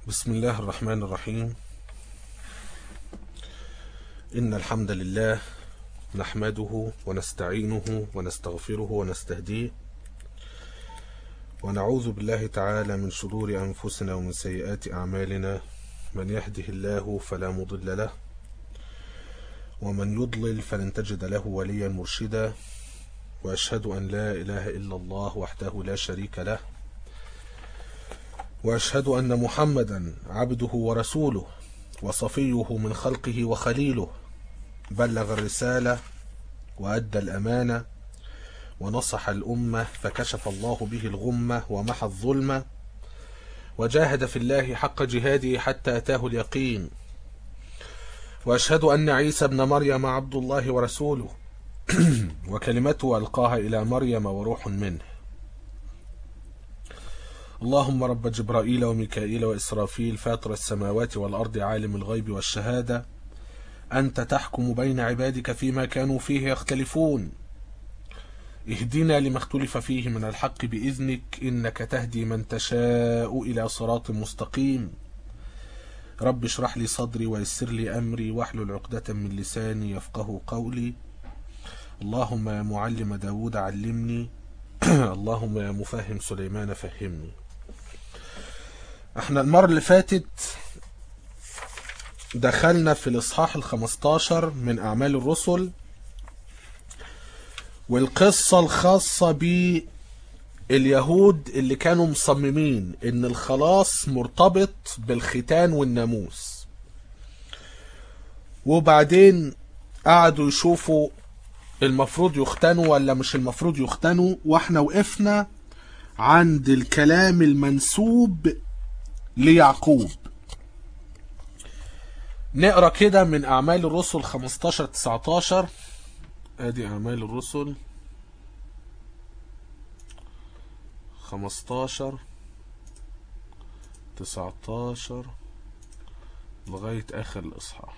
بسم الله الرحمن الرحيم إن الحمد لله نحمده ونستعينه ونستغفره ونستهديه ونعوذ بالله تعالى من شرور أنفسنا ومن سيئات أعمالنا من يهده الله فلا مضل له ومن يضلل فلن تجد له وليا مرشدا وأشهد أن لا إله إلا الله وحده لا شريك له وأشهد أن محمدا عبده ورسوله وصفيه من خلقه وخليله بلغ الرسالة وأدى الأمانة ونصح الأمة فكشف الله به الغمة ومحى الظلمة وجاهد في الله حق جهاده حتى أتاه اليقين وأشهد أن عيسى ابن مريم عبد الله ورسوله وكلمته ألقاها إلى مريم وروح منه اللهم رب جبرائيل وميكائيل وإسرافيل فاطر السماوات والأرض عالم الغيب والشهادة أنت تحكم بين عبادك فيما كانوا فيه يختلفون اهدنا لما اختلف فيه من الحق بإذنك إنك تهدي من تشاء إلى صراط مستقيم رب اشرح لي صدري ويسر لي أمري واحلل عقدة من لساني يفقه قولي اللهم يا معلم داود علمني اللهم يا مفهم سليمان فهمني احنا المرة اللي فاتت دخلنا في الإصحاح الخمستاشر من أعمال الرسل والقصة الخاصة باليهود اللي كانوا مصممين ان الخلاص مرتبط بالختان والناموس وبعدين قعدوا يشوفوا المفروض يختنوا ولا مش المفروض يختنوا واحنا وقفنا عند الكلام المنسوب ليعقوب نقرا كده من اعمال الرسل 15 19 ادي اعمال الرسل 15 19 لغاية اخر الاصحاح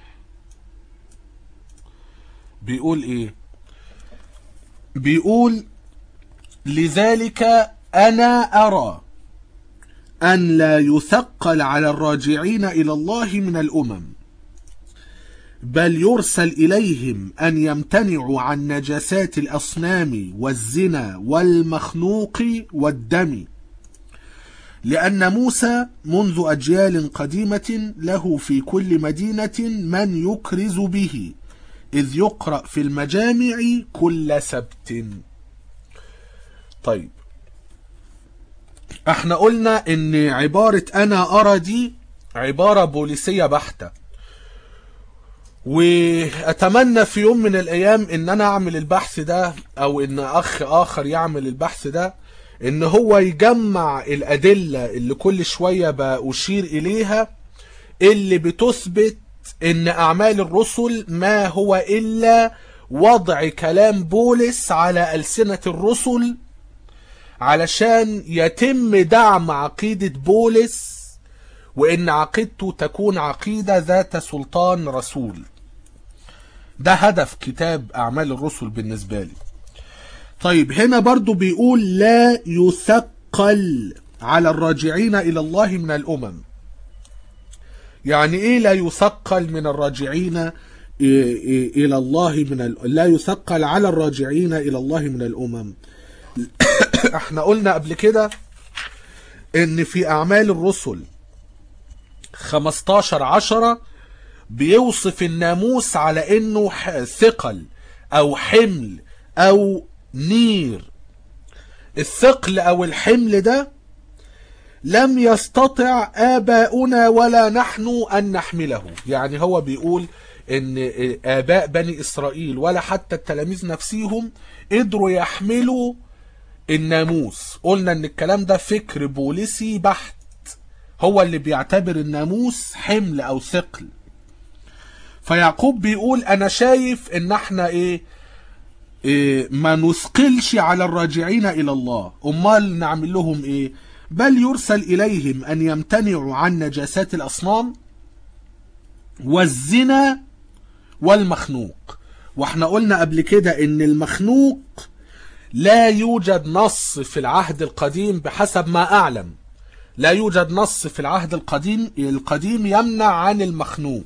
بيقول ايه بيقول لذلك انا ارى ان لا يثقل على الراجعين الى الله من الامم بل يرسل إليهم أن يمتنعوا عن نجاسات الأصنام والزنا والمخنوق والدم لأن موسى منذ أجيال قديمة له في كل مدينة من يكرز به إذ يقرأ في المجامع كل سبت طيب احنا قلنا ان عبارة انا ارى دي عبارة بوليسية بحتة واتمنى في يوم من الايام ان انا اعمل البحث ده او ان اخ اخر يعمل البحث ده ان هو يجمع الادلة اللي كل شوية بأشير اليها اللي بتثبت ان اعمال الرسل ما هو الا وضع كلام بولس على ألسنة الرسل علشان يتم دعم عقيدة بولس وان عقيدته تكون عقيدة ذات سلطان رسول ده هدف كتاب اعمال الرسل بالنسبة لي طيب هنا برضو بيقول لا يثقل على الراجعين الى الله من الامم يعني ايه لا يثقل من الراجعين الى الله من ال... لا يثقل على الراجعين الى الله من الامم احنا قلنا قبل كده ان في اعمال الرسل 15 عشرة بيوصف الناموس على انه ثقل او حمل او نير الثقل او الحمل ده لم يستطع آباؤنا ولا نحن أن نحمله يعني هو بيقول ان آباء بني إسرائيل ولا حتى التلاميذ نفسيهم قدروا يحملوا الناموس قلنا ان الكلام ده فكر بوليسي بحت هو اللي بيعتبر الناموس حمل او ثقل فيعقوب بيقول انا شايف ان احنا ايه, إيه ما نثقلش على الراجعين الى الله امال نعمل لهم ايه بل يرسل اليهم ان يمتنعوا عن نجاسات الاصنام والزنا والمخنوق واحنا قلنا قبل كده ان المخنوق لا يوجد نص في العهد القديم بحسب ما اعلم لا يوجد نص في العهد القديم القديم يمنع عن المخنوق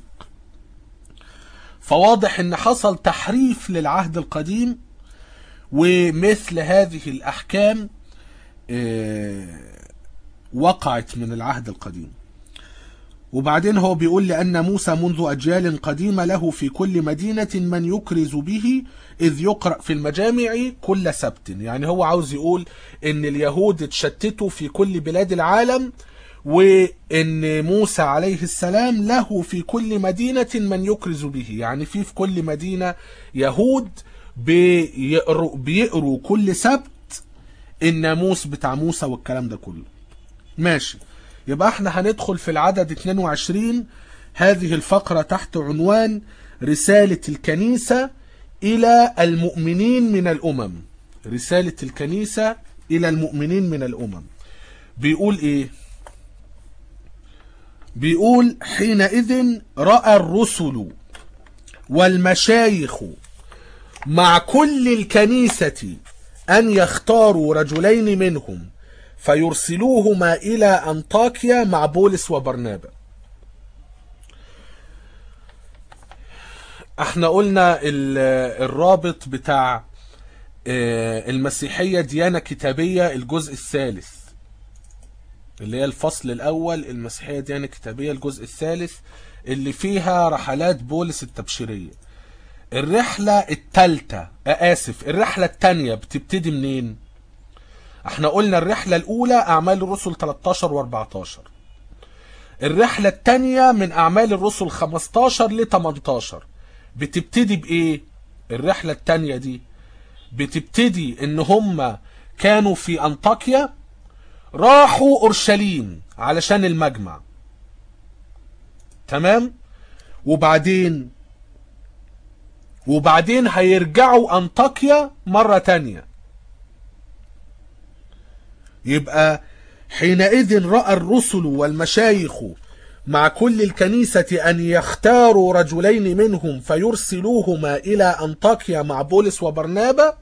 فواضح ان حصل تحريف للعهد القديم ومثل هذه الاحكام آه، وقعت من العهد القديم وبعدين هو بيقول لأن موسى منذ أجيال قديمة له في كل مدينة من يكرز به إذ يقرأ في المجامع كل سبت يعني هو عاوز يقول إن اليهود اتشتتوا في كل بلاد العالم وإن موسى عليه السلام له في كل مدينة من يكرز به يعني في في كل مدينة يهود بيقروا, بيقروا كل سبت الناموس بتاع موسى والكلام ده كله ماشي يبقى احنا هندخل في العدد 22 هذه الفقرة تحت عنوان رسالة الكنيسة إلى المؤمنين من الأمم رسالة الكنيسة إلى المؤمنين من الأمم بيقول إيه بيقول حينئذ رأى الرسل والمشايخ مع كل الكنيسة أن يختاروا رجلين منهم فيرسلوهما إلى أنطاكيا مع بولس وبرنابا احنا قلنا ال- الرابط بتاع آه، المسيحية ديانة كتابية الجزء الثالث اللي هي الفصل الأول المسيحية ديانة كتابية الجزء الثالث اللي فيها رحلات بولس التبشيرية الرحلة التالتة آه، آسف الرحلة التانية بتبتدي منين؟ احنا قلنا الرحلة الأولى أعمال الرسل 13 و14 الرحلة التانية من أعمال الرسل 15 ل 18 بتبتدي بإيه؟ الرحلة التانية دي بتبتدي إن هم كانوا في أنطاكيا راحوا أورشليم علشان المجمع تمام؟ وبعدين وبعدين هيرجعوا أنطاكيا مرة تانية يبقى حينئذ رأى الرسل والمشايخ مع كل الكنيسة أن يختاروا رجلين منهم فيرسلوهما إلى أنطاكيا مع بولس وبرنابا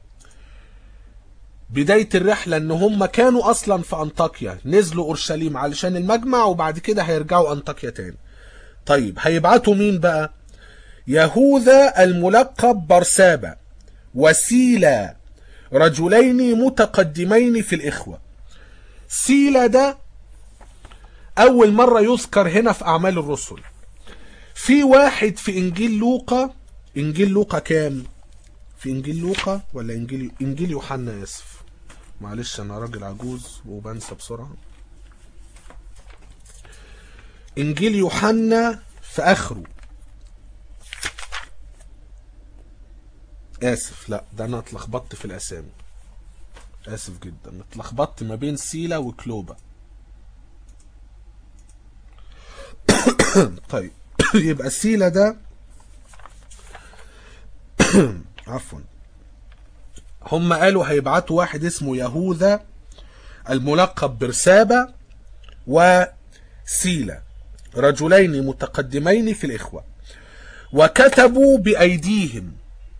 بداية الرحلة ان هم كانوا اصلا في انطاكيا نزلوا اورشليم علشان المجمع وبعد كده هيرجعوا انطاكيا تاني طيب هيبعتوا مين بقى يهوذا الملقب برسابة وسيلا رجلين متقدمين في الإخوة سيلا ده أول مرة يذكر هنا في أعمال الرسل في واحد في إنجيل لوقا إنجيل لوقا كام في إنجيل لوقا ولا إنجيل إنجيل يوحنا آسف معلش أنا راجل عجوز وبنسى بسرعة إنجيل يوحنا في آخره آسف لا ده أنا اتلخبطت في الأسامي آسف جدا اتلخبطت ما بين سيلا وكلوبا طيب يبقى سيلا ده عفوا هم قالوا هيبعتوا واحد اسمه يهوذا الملقب برسابة وسيلا رجلين متقدمين في الإخوة وكتبوا بأيديهم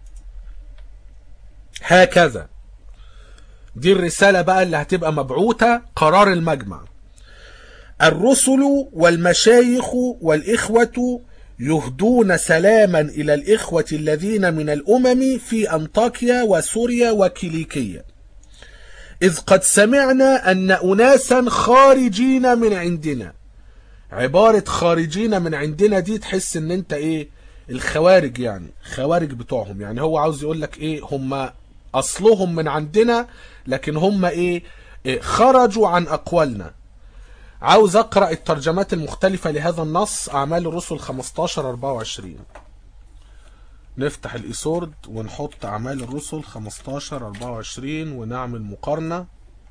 هكذا دي الرسالة بقى اللي هتبقى مبعوثة قرار المجمع الرسل والمشايخ والإخوة يهدون سلاما إلى الإخوة الذين من الأمم في أنطاكيا وسوريا وكيليكية إذ قد سمعنا أن أناسا خارجين من عندنا عبارة خارجين من عندنا دي تحس ان انت ايه الخوارج يعني خوارج بتوعهم يعني هو عاوز يقول لك ايه هم اصلهم من عندنا لكن هم ايه, إيه خرجوا عن اقوالنا عاوز اقرا الترجمات المختلفه لهذا النص اعمال الرسل 15 24 نفتح الايسورد ونحط اعمال الرسل 15 24 ونعمل مقارنه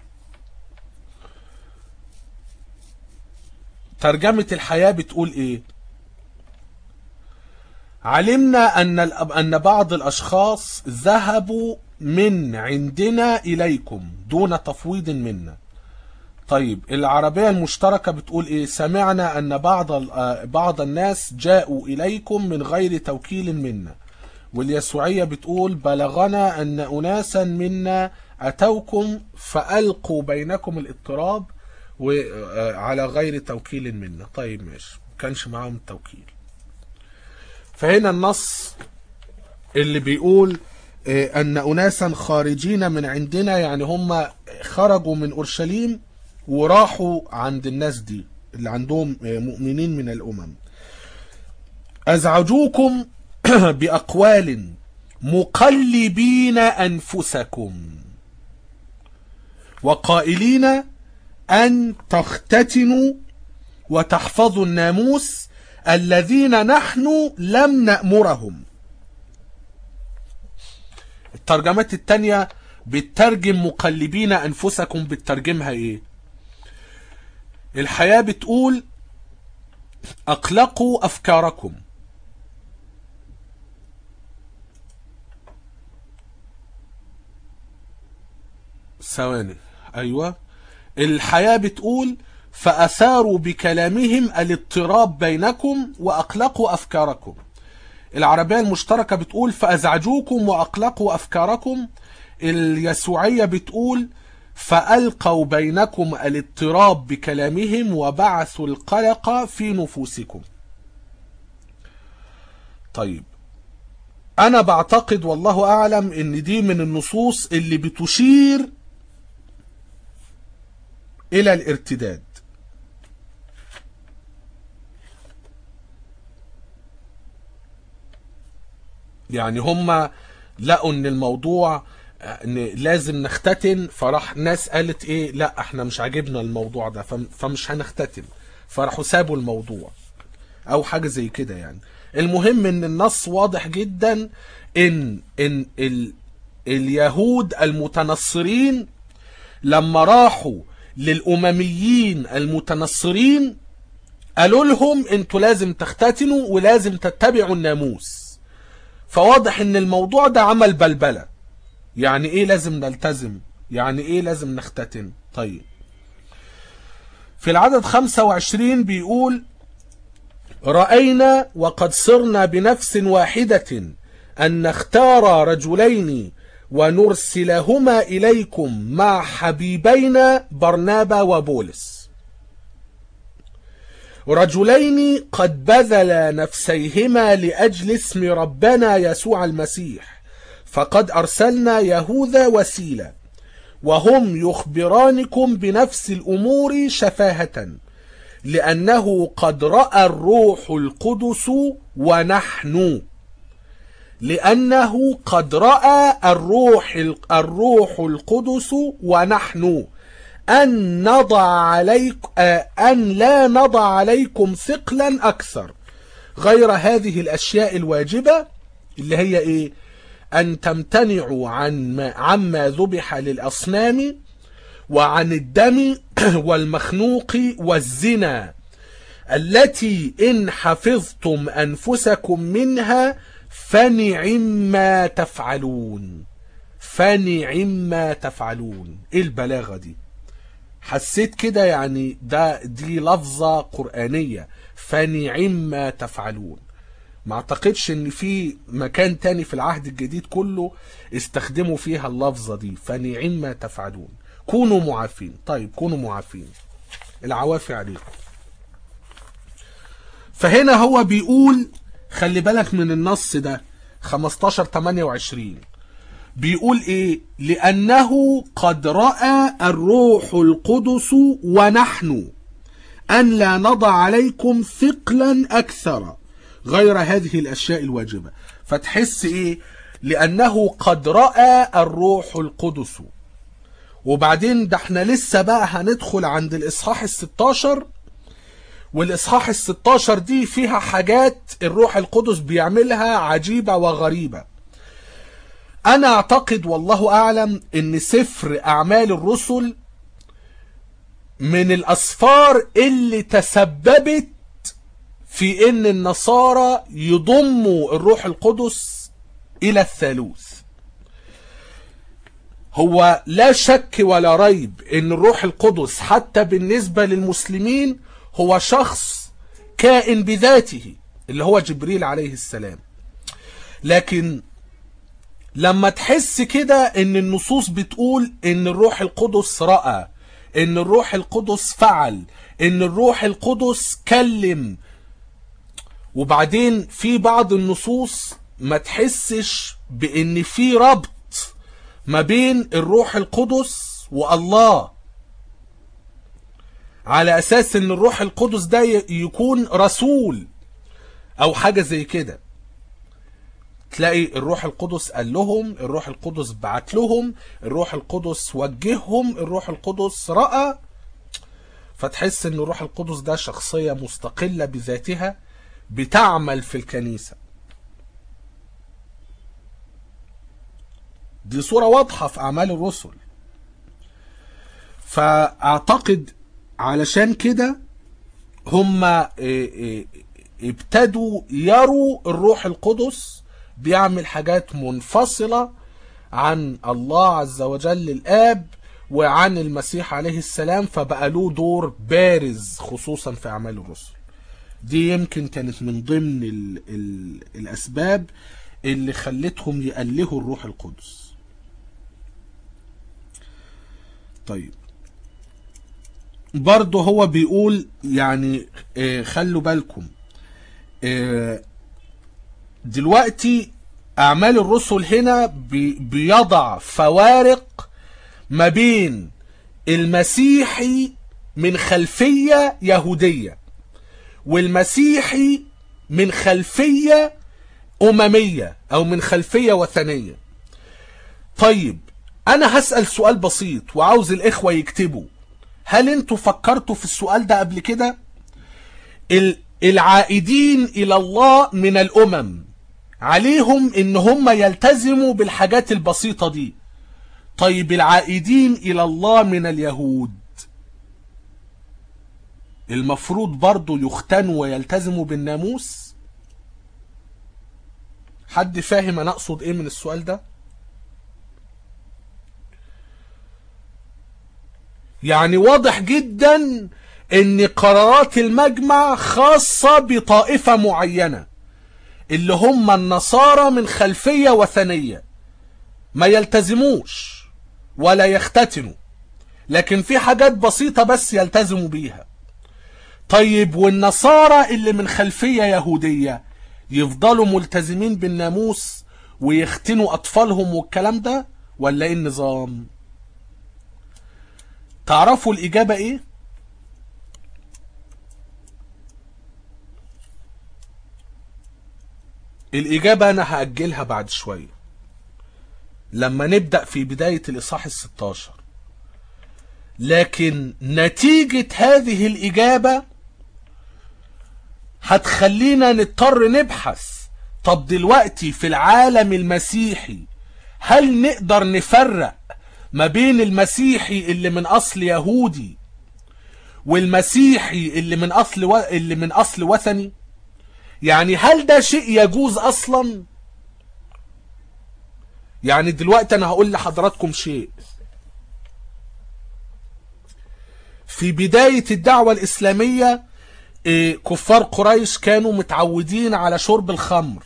ترجمه الحياه بتقول ايه علمنا ان ان بعض الاشخاص ذهبوا من عندنا اليكم دون تفويض منا طيب العربية المشتركة بتقول ايه سمعنا ان بعض بعض الناس جاءوا اليكم من غير توكيل منا واليسوعية بتقول بلغنا ان اناسا منا اتوكم فالقوا بينكم الاضطراب وعلى غير توكيل منا طيب ماشي كانش معاهم التوكيل فهنا النص اللي بيقول آه، أن أناسا خارجين من عندنا يعني هم خرجوا من أورشليم وراحوا عند الناس دي اللي عندهم آه، مؤمنين من الأمم أزعجوكم بأقوال مقلبين أنفسكم وقائلين أن تختتنوا وتحفظوا الناموس الذين نحن لم نأمرهم الترجمات التانية بتترجم مقلبين أنفسكم بتترجمها إيه الحياة بتقول أقلقوا أفكاركم ثواني أيوة الحياة بتقول فأثاروا بكلامهم الاضطراب بينكم وأقلقوا أفكاركم العربية المشتركة بتقول فأزعجوكم وأقلقوا أفكاركم اليسوعية بتقول فألقوا بينكم الاضطراب بكلامهم وبعثوا القلق في نفوسكم طيب أنا بعتقد والله أعلم إن دي من النصوص اللي بتشير إلى الارتداد يعني هم لقوا ان الموضوع ان لازم نختتن فراح ناس قالت ايه لا احنا مش عاجبنا الموضوع ده فم- فمش هنختتن فراحوا سابوا الموضوع او حاجة زي كده يعني المهم ان النص واضح جدا ان ان ال اليهود المتنصرين لما راحوا للأمميين المتنصرين قالوا لهم انتوا لازم تختتنوا ولازم تتبعوا الناموس فواضح ان الموضوع ده عمل بلبلة يعني ايه لازم نلتزم يعني ايه لازم نختتن طيب في العدد 25 بيقول رأينا وقد صرنا بنفس واحدة أن نختار رجلين ونرسلهما إليكم مع حبيبينا برنابا وبولس رجلين قد بذلا نفسيهما لأجل اسم ربنا يسوع المسيح فقد أرسلنا يهوذا وسيلة وهم يخبرانكم بنفس الأمور شفاهة لأنه قد رأى الروح القدس ونحن لأنه قد رأى الروح الروح القدس ونحن أن نضع عليك أن لا نضع عليكم ثقلا أكثر غير هذه الأشياء الواجبة اللي هي إيه أن تمتنعوا عن ما عما ذبح للأصنام وعن الدم والمخنوق والزنا التي إن حفظتم أنفسكم منها فنعم ما تفعلون فنعم ما تفعلون ايه البلاغة دي حسيت كده يعني ده دي لفظة قرآنية فنعم ما تفعلون ما اعتقدش ان في مكان تاني في العهد الجديد كله استخدموا فيها اللفظة دي فنعم ما تفعلون كونوا معافين طيب كونوا معافين العوافي عليكم فهنا هو بيقول خلي بالك من النص ده 15 28 بيقول ايه لانه قد راى الروح القدس ونحن ان لا نضع عليكم ثقلا اكثر غير هذه الاشياء الواجبه فتحس ايه لانه قد راى الروح القدس وبعدين ده احنا لسه بقى هندخل عند الاصحاح ال16 والاصحاح ال16 دي فيها حاجات الروح القدس بيعملها عجيبه وغريبه انا اعتقد والله اعلم ان سفر اعمال الرسل من الاسفار اللي تسببت في ان النصارى يضموا الروح القدس الى الثالوث هو لا شك ولا ريب ان الروح القدس حتى بالنسبة للمسلمين هو شخص كائن بذاته اللي هو جبريل عليه السلام لكن لما تحس كده ان النصوص بتقول ان الروح القدس رأى ان الروح القدس فعل ان الروح القدس كلم وبعدين في بعض النصوص ما تحسش بان في ربط ما بين الروح القدس والله على اساس ان الروح القدس ده ي- يكون رسول او حاجة زي كده تلاقي الروح القدس قال لهم الروح القدس بعت لهم الروح القدس وجههم الروح القدس رأى فتحس ان الروح القدس ده شخصية مستقلة بذاتها بتعمل في الكنيسة دي صورة واضحة في أعمال الرسل فأعتقد علشان كده هم ابتدوا يروا الروح القدس بيعمل حاجات منفصلة عن الله عز وجل الآب وعن المسيح عليه السلام فبقى له دور بارز خصوصا في أعمال الرسل دي يمكن كانت من ضمن ال ال الأسباب اللي خلتهم يألهوا الروح القدس طيب برضه هو بيقول يعني آه، خلوا بالكم آه، دلوقتي أعمال الرسل هنا بي- بيضع فوارق ما بين المسيحي من خلفية يهودية والمسيحي من خلفية أممية أو من خلفية وثنية طيب أنا هسأل سؤال بسيط وعاوز الإخوة يكتبوا هل انتوا فكرتوا في السؤال ده قبل كده ال- العائدين إلى الله من الأمم عليهم إن هم يلتزموا بالحاجات البسيطة دي طيب العائدين إلى الله من اليهود المفروض برضو يختنوا ويلتزموا بالناموس حد فاهم انا اقصد ايه من السؤال ده يعني واضح جدا ان قرارات المجمع خاصة بطائفة معينة اللي هم النصارى من خلفية وثنية ما يلتزموش ولا يختتنوا لكن في حاجات بسيطة بس يلتزموا بيها طيب والنصارى اللي من خلفية يهودية يفضلوا ملتزمين بالناموس ويختنوا أطفالهم والكلام ده ولا ايه النظام تعرفوا الإجابة ايه الإجابة أنا هأجلها بعد شوية لما نبدأ في بداية الإصحاح الستاشر لكن نتيجة هذه الإجابة هتخلينا نضطر نبحث طب دلوقتي في العالم المسيحي هل نقدر نفرق ما بين المسيحي اللي من أصل يهودي والمسيحي اللي من أصل و... اللي من أصل وثني يعني هل ده شيء يجوز أصلا يعني دلوقتي أنا هقول لحضراتكم شيء في بداية الدعوة الإسلامية إيه، كفار قريش كانوا متعودين على شرب الخمر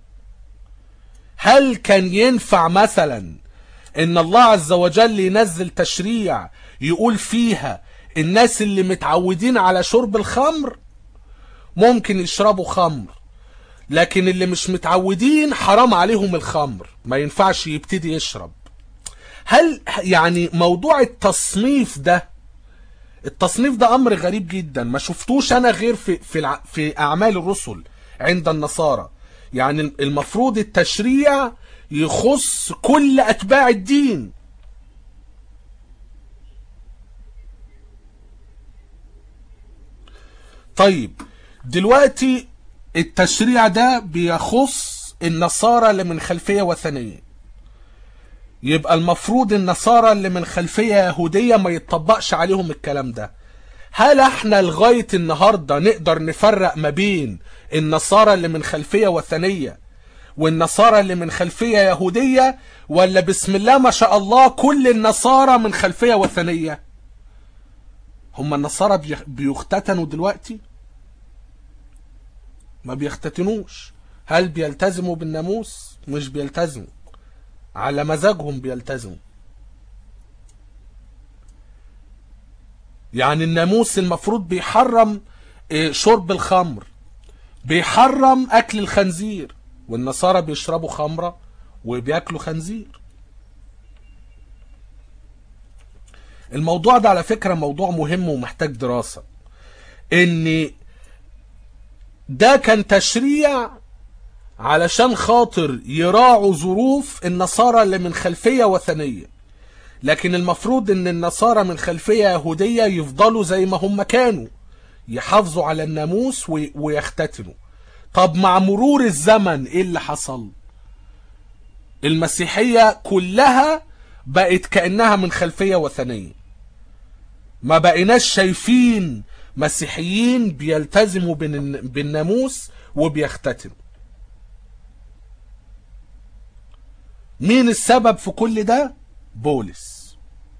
هل كان ينفع مثلا ان الله عز وجل ينزل تشريع يقول فيها الناس اللي متعودين على شرب الخمر ممكن يشربوا خمر لكن اللي مش متعودين حرام عليهم الخمر ما ينفعش يبتدي يشرب هل يعني موضوع التصنيف ده التصنيف ده امر غريب جدا ما شفتوش انا غير في في الع... في اعمال الرسل عند النصارى يعني المفروض التشريع يخص كل اتباع الدين طيب دلوقتي التشريع ده بيخص النصارى اللي من خلفية وثنية يبقى المفروض النصارى اللي من خلفية يهودية ما يتطبقش عليهم الكلام ده هل احنا لغاية النهاردة نقدر نفرق ما بين النصارى اللي من خلفية وثنية والنصارى اللي من خلفية يهودية ولا بسم الله ما شاء الله كل النصارى من خلفية وثنية هم النصارى بيخ- بيختتنوا دلوقتي ما بيختتنوش هل بيلتزموا بالناموس مش بيلتزموا على مزاجهم بيلتزموا يعني الناموس المفروض بيحرم إيه، شرب الخمر بيحرم اكل الخنزير والنصارى بيشربوا خمره وبياكلوا خنزير الموضوع ده على فكره موضوع مهم ومحتاج دراسه ان ده كان تشريع علشان خاطر يراعوا ظروف النصارى اللي من خلفيه وثنيه لكن المفروض ان النصارى من خلفيه يهوديه يفضلوا زي ما هم كانوا يحافظوا على الناموس وي- ويختتنوا طب مع مرور الزمن ايه اللي حصل المسيحية كلها بقت كأنها من خلفية وثنية ما بقيناش شايفين مسيحيين بيلتزموا بالن- بالناموس وبيختتنوا مين السبب في كل ده بولس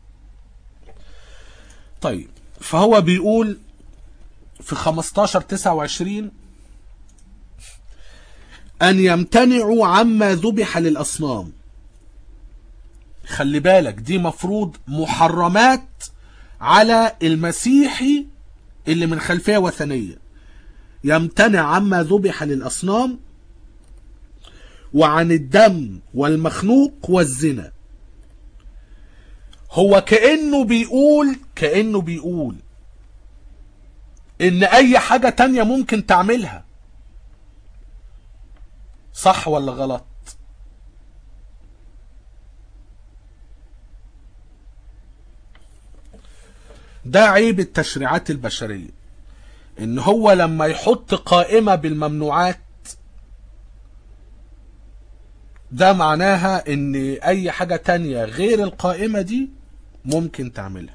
طيب فهو بيقول في 15 29 أن يمتنعوا عما ذبح للأصنام خلي بالك دي مفروض محرمات على المسيحي اللي من خلفية وثنية يمتنع عما ذبح للأصنام وعن الدم والمخنوق والزنا هو كأنه بيقول كأنه بيقول ان اي حاجة تانية ممكن تعملها صح ولا غلط ده عيب التشريعات البشرية ان هو لما يحط قائمة بالممنوعات ده معناها ان اي حاجة تانية غير القائمة دي ممكن تعملها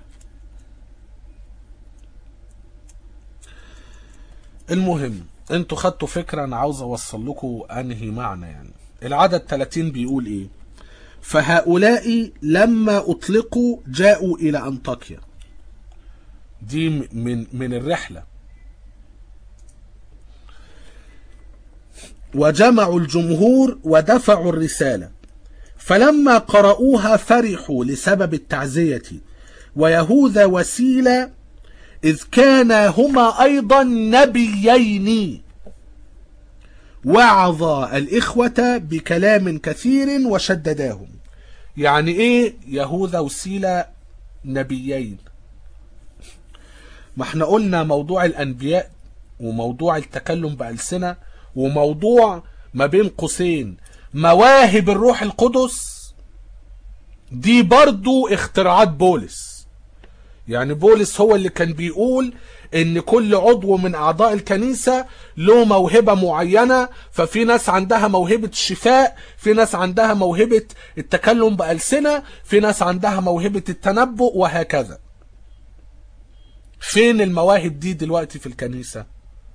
المهم انتوا خدتوا فكرة انا عاوز اوصل لكم انهي معنى يعني العدد 30 بيقول ايه فهؤلاء لما اطلقوا جاءوا الى انطاكيا دي م- من من الرحلة وجمعوا الجمهور ودفعوا الرسالة فلما قرأوها فرحوا لسبب التعزية ويهوذا وسيلة إذ كانا هما أيضا نبيين وعظ الإخوة بكلام كثير وشدداهم يعني إيه يهوذا وسيلة نبيين ما احنا قلنا موضوع الأنبياء وموضوع التكلم بألسنة وموضوع ما بين قوسين مواهب الروح القدس دي برضو اختراعات بولس يعني بولس هو اللي كان بيقول ان كل عضو من اعضاء الكنيسة له موهبة معينة ففي ناس عندها موهبة الشفاء في ناس عندها موهبة التكلم بألسنة في ناس عندها موهبة التنبؤ وهكذا فين المواهب دي دلوقتي في الكنيسة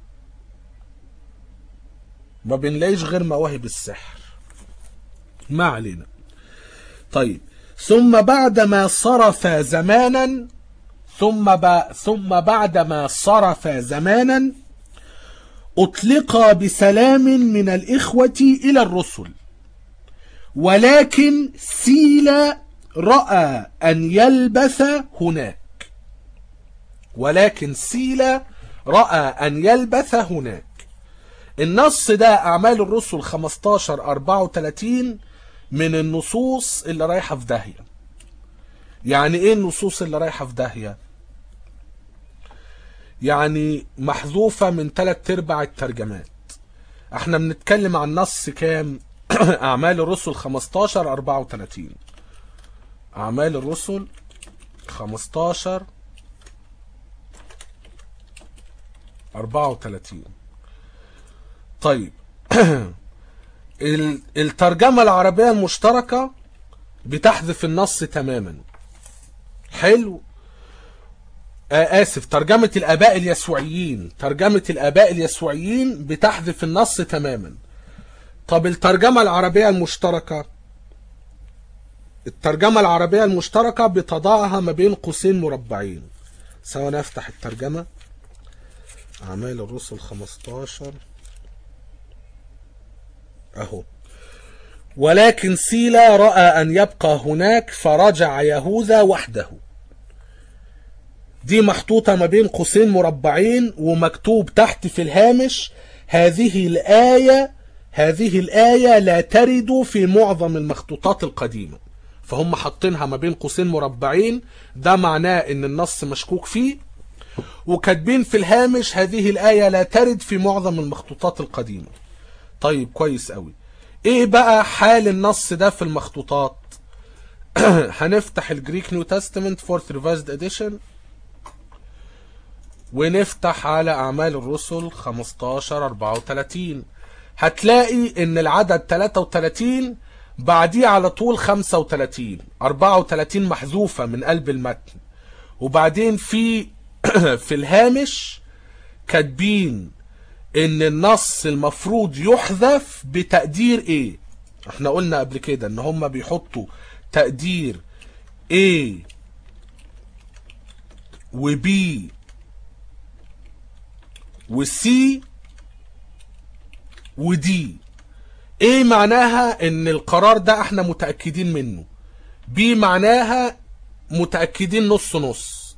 ما بنلاقيش غير مواهب السحر ما علينا طيب ثم بعدما صرف زمانا ثم ب... ثم بعدما صرف زمانا أطلق بسلام من الإخوة إلى الرسل ولكن سيلا رأى أن يلبث هناك ولكن سيلا رأى أن يلبث هناك النص ده أعمال الرسل 15 34 من النصوص اللي رايحة في داهية يعني ايه النصوص اللي رايحة في داهية يعني محذوفة من ثلاث ارباع الترجمات احنا بنتكلم عن نص كام اعمال الرسل 15 34 اعمال الرسل 15 34 طيب ال- الترجمة العربية المشتركة بتحذف النص تماما حلو آه آسف ترجمة الآباء اليسوعيين ترجمة الآباء اليسوعيين بتحذف النص تماما طب الترجمة العربية المشتركة الترجمة العربية المشتركة بتضعها ما بين قوسين مربعين سواء نفتح الترجمة أعمال الرسل 15 أهو ولكن سيلا رأى أن يبقى هناك فرجع يهوذا وحده دي محطوطة ما بين قوسين مربعين ومكتوب تحت في الهامش هذه الآية هذه الآية لا ترد في معظم المخطوطات القديمة فهم حاطينها ما بين قوسين مربعين ده معناه ان النص مشكوك فيه وكاتبين في الهامش هذه الآية لا ترد في معظم المخطوطات القديمة طيب كويس قوي ايه بقى حال النص ده في المخطوطات هنفتح الجريك نيو تestament فورث ريفايزد اديشن ونفتح على اعمال الرسل 15 34 هتلاقي ان العدد 33 بعديه على طول 35 34 محذوفة من قلب المتن وبعدين في في الهامش كاتبين ان النص المفروض يحذف بتقدير ايه احنا قلنا قبل كده ان هم بيحطوا تقدير A و B و C و D ايه معناها ان القرار ده احنا متأكدين منه B معناها متأكدين نص نص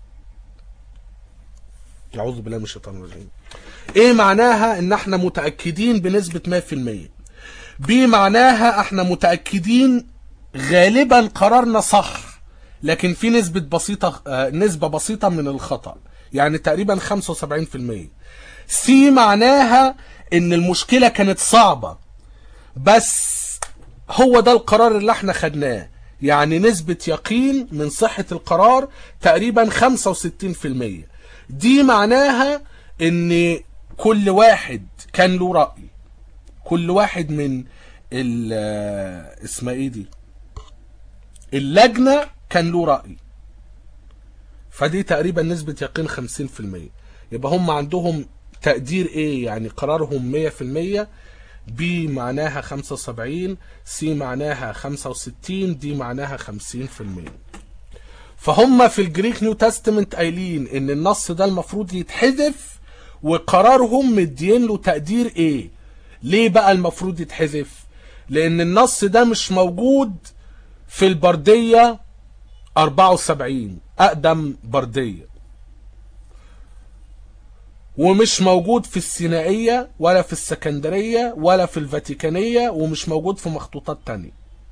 اعوذ بالله من الشيطان الرجيم ايه معناها ان احنا متأكدين بنسبة 100% بي معناها احنا متأكدين غالبا قرارنا صح لكن في نسبة بسيطة آه، نسبة بسيطة من الخطأ يعني تقريبا 75% سي معناها ان المشكلة كانت صعبة بس هو ده القرار اللي احنا خدناه يعني نسبة يقين من صحة القرار تقريبا 65% دي معناها ان كل واحد كان له رأي كل واحد من ال آه، اسمها ايه دي اللجنة كان له رأي فدي تقريبا نسبة يقين 50% يبقى هم عندهم تقدير ايه يعني قرارهم 100% بي معناها 75 سي معناها 65 دي معناها 50% فهم في الجريك نيو تestament قايلين ان النص ده المفروض يتحذف وقرارهم مدين له تقدير ايه ليه بقى المفروض يتحذف لان النص ده مش موجود في البردية 74 اقدم بردية ومش موجود في السينائية ولا في السكندرية ولا في الفاتيكانية ومش موجود في مخطوطات تانية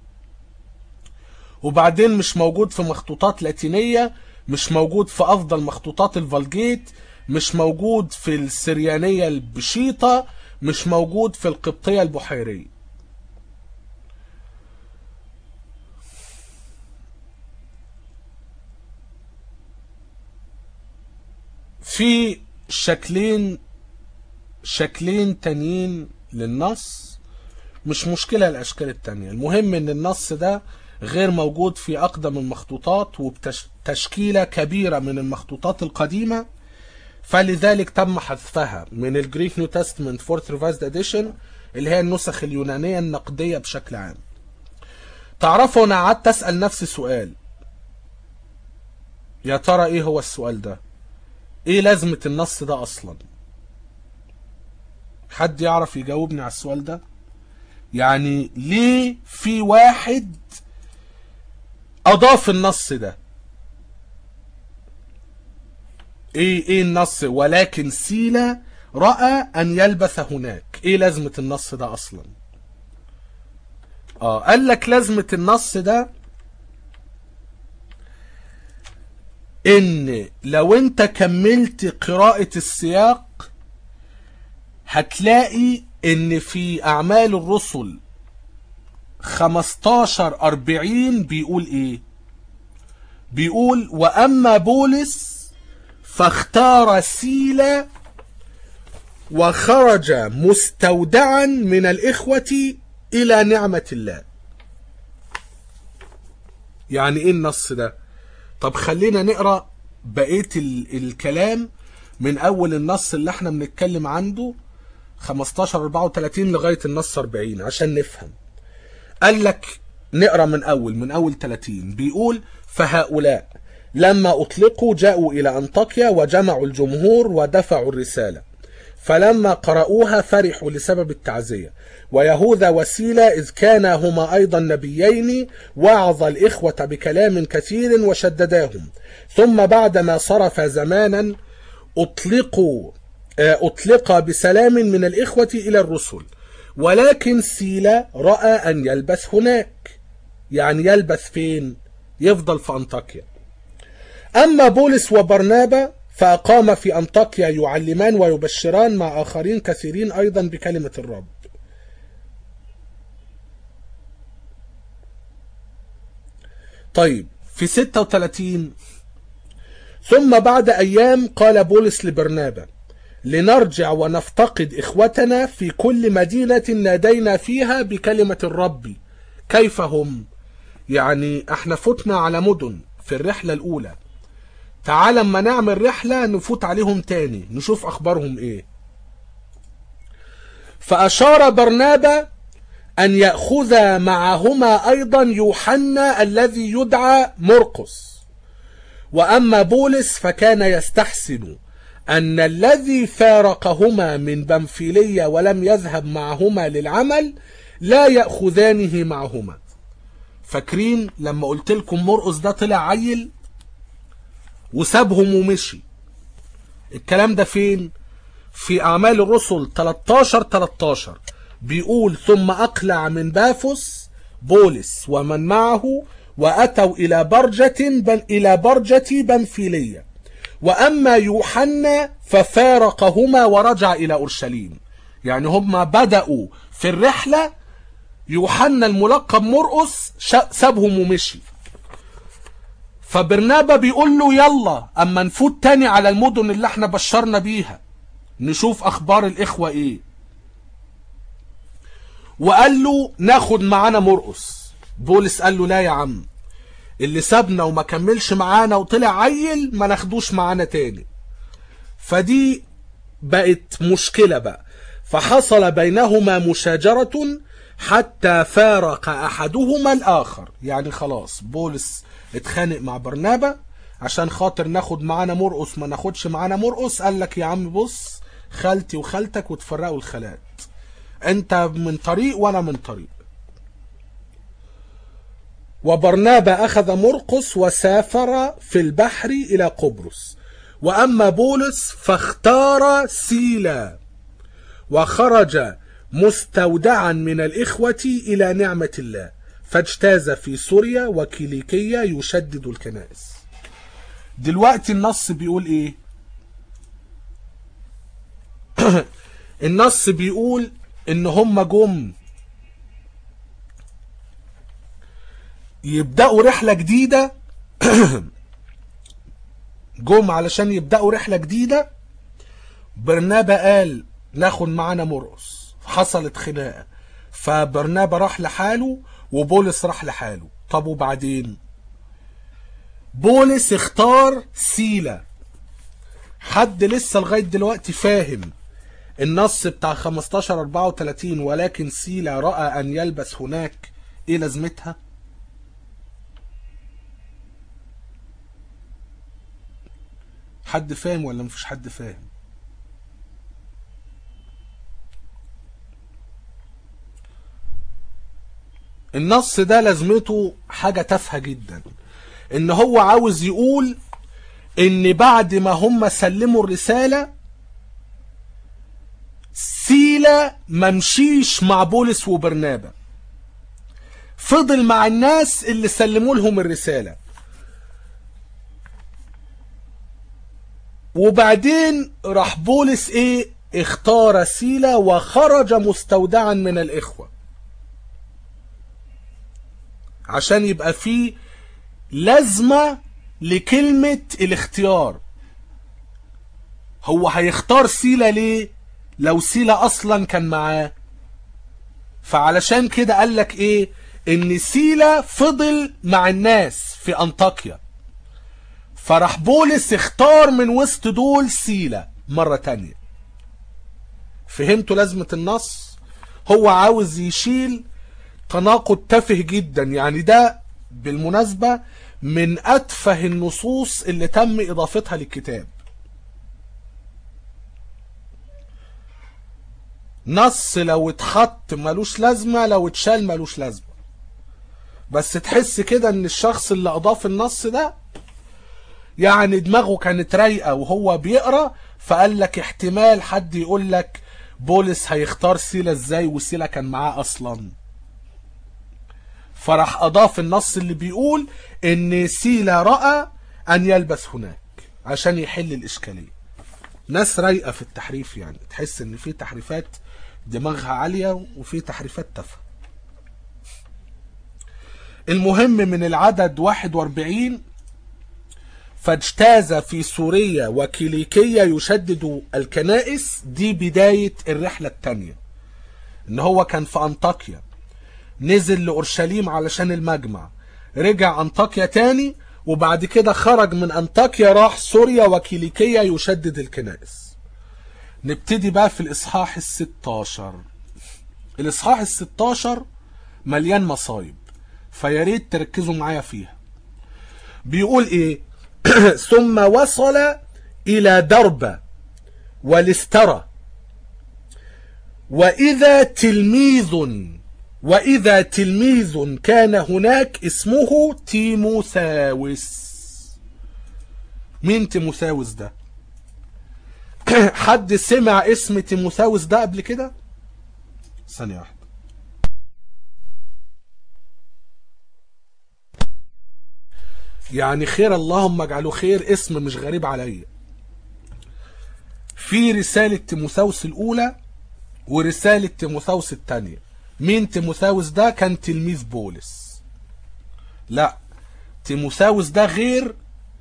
وبعدين مش موجود في مخطوطات لاتينية مش موجود في أفضل مخطوطات الفالجيت مش موجود في السريانية البشيطة مش موجود في القبطية البحيرية في شكلين شكلين تانيين للنص مش مشكلة الأشكال التانية المهم إن النص ده غير موجود في أقدم المخطوطات وبتشكيلة كبيرة من المخطوطات القديمة فلذلك تم حذفها من الجريك نيو تestament فورث ريفايزد اديشن اللي هي النسخ اليونانية النقدية بشكل عام تعرفوا أنا قعدت أسأل نفسي سؤال يا ترى إيه هو السؤال ده إيه لازمة النص ده أصلا حد يعرف يجاوبني على السؤال ده يعني ليه في واحد أضاف النص ده ايه ايه النص ولكن سيلا رأى ان يلبث هناك ايه لازمة النص ده اصلا اه قال لك لازمة النص ده ان لو انت كملت قراءة السياق هتلاقي ان في اعمال الرسل 15 40 بيقول ايه بيقول واما بولس فاختار سيلا وخرج مستودعا من الإخوة إلى نعمة الله يعني إيه النص ده طب خلينا نقرأ بقية ال- الكلام من أول النص اللي احنا بنتكلم عنده 15 34 لغاية النص 40 عشان نفهم قال لك نقرا من اول من اول 30 بيقول فهؤلاء لما اطلقوا جاءوا الى انطاكيا وجمعوا الجمهور ودفعوا الرساله فلما قرأوها فرحوا لسبب التعزية ويهوذا وسيلة إذ كانا هما أيضا نبيين وعظ الإخوة بكلام كثير وشدداهم ثم بعدما صرف زمانا أطلقوا أطلق بسلام من الإخوة إلى الرسل ولكن سيلا رأى أن يلبث هناك يعني يلبث فين يفضل في أنطاكيا أما بولس وبرنابا فأقام في أنطاكيا يعلمان ويبشران مع آخرين كثيرين أيضا بكلمة الرب طيب في 36 ثم بعد أيام قال بولس لبرنابا لنرجع ونفتقد إخوتنا في كل مدينة نادينا فيها بكلمة الرب كيف هم يعني احنا فتنا على مدن في الرحلة الأولى تعال اما نعمل رحلة نفوت عليهم تاني نشوف أخبارهم إيه فأشار برنابا أن يأخذ معهما أيضا يوحنا الذي يدعى مرقس وأما بولس فكان يستحسن أن الذي فارقهما من بنفيلية ولم يذهب معهما للعمل لا يأخذانه معهما فاكرين لما قلت لكم مرقس ده طلع عيل وسابهم ومشي الكلام ده فين في أعمال الرسل 13 13 بيقول ثم أقلع من بافس بولس ومن معه وأتوا إلى برجة بن إلى برجة بنفيلية وأما يوحنا ففارقهما ورجع إلى أورشليم يعني هم بدأوا في الرحلة يوحنا الملقب مرقس سابهم ومشي فبرنابا بيقول له يلا اما نفوت تاني على المدن اللي احنا بشرنا بيها نشوف اخبار الاخوة ايه وقال له ناخد معانا مرقس بولس قال له لا يا عم اللي سابنا وما كملش معانا وطلع عيل ما ناخدوش معانا تاني فدي بقت مشكلة بقى فحصل بينهما مشاجرة حتى فارق احدهما الاخر يعني خلاص بولس اتخانق مع برنابا عشان خاطر ناخد معانا مرقس ما ناخدش معانا مرقس قال لك يا عم بص خالتي وخالتك وتفرقوا الخالات انت من طريق وانا من طريق وبرنابا اخذ مرقس وسافر في البحر الى قبرص واما بولس فاختار سيلا وخرج مستودعا من الإخوة إلى نعمة الله فاجتاز في سوريا وكيليكية يشدد الكنائس دلوقتي النص بيقول ايه النص بيقول ان هم جم يبدأوا رحلة جديدة جم علشان يبدأوا رحلة جديدة برنابا قال ناخد معانا مرقس حصلت خناقة فبرنابا راح لحاله وبولس راح لحاله طب وبعدين بولس اختار سيلا حد لسه لغاية دلوقتي فاهم النص بتاع 15 34 ولكن سيلا رأى أن يلبس هناك إيه لازمتها؟ حد فاهم ولا مفيش حد فاهم؟ النص ده لازمته حاجة تافهة جدا ان هو عاوز يقول ان بعد ما هم سلموا الرسالة سيلا ممشيش مع بولس وبرنابا فضل مع الناس اللي سلموا لهم الرسالة وبعدين راح بولس ايه اختار سيلا وخرج مستودعا من الاخوه عشان يبقى فيه لازمة لكلمة الاختيار هو هيختار سيلا ليه لو سيلا اصلا كان معاه فعلشان كده قالك ايه ان سيلا فضل مع الناس في انطاكيا فراح بولس اختار من وسط دول سيلا مرة تانية فهمتوا لازمة النص هو عاوز يشيل تناقض تافه جدا يعني ده بالمناسبة من أتفه النصوص اللي تم إضافتها للكتاب نص لو اتحط ملوش لازمة لو اتشال ملوش لازمة بس تحس كده ان الشخص اللي اضاف النص ده يعني دماغه كانت رايقة وهو بيقرا فقال لك احتمال حد يقول لك بولس هيختار سيلا ازاي وسيلا كان معاه اصلا فراح اضاف النص اللي بيقول ان سيلا رأى ان يلبس هناك عشان يحل الاشكالية ناس رايقة في التحريف يعني تحس ان في تحريفات دماغها عالية وفي تحريفات تافهة المهم من العدد 41 فاجتاز في سوريا وكيليكية يشدد الكنائس دي بداية الرحلة التانية ان هو كان في انطاكيا نزل لأورشليم علشان المجمع رجع انطاكيا تاني وبعد كده خرج من انطاكيا راح سوريا وكيليكية يشدد الكنائس نبتدي بقى في الإصحاح الستاشر الإصحاح الستاشر مليان مصايب فياريت تركزوا معايا فيها بيقول ايه ثم وصل الى دربة والاسترى واذا تلميذ واذا تلميذ كان هناك اسمه تيموثاوس مين تيموثاوس ده حد سمع اسم تيموثاوس ده قبل كده ثانية واحدة يعني خير اللهم اجعله خير اسم مش غريب عليا في رسالة تيموثاوس الأولى ورسالة تيموثاوس الثانية مين تيموثاوس ده كان تلميذ بولس لا تيموثاوس ده غير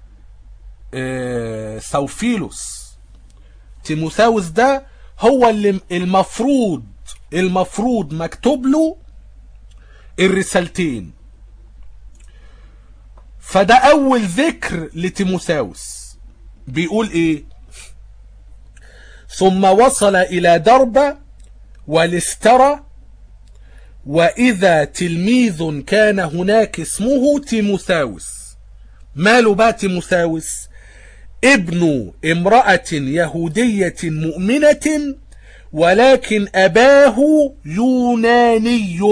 آه سوفيلوس تيموثاوس ده هو اللي المفروض المفروض مكتوب له الرسالتين فده اول ذكر لتيموثاوس بيقول ايه ثم وصل الى دربة والاسترى واذا تلميذ كان هناك اسمه تيموثاوس ماله بقى تيموثاوس ابن امرأة يهودية مؤمنة ولكن اباه يوناني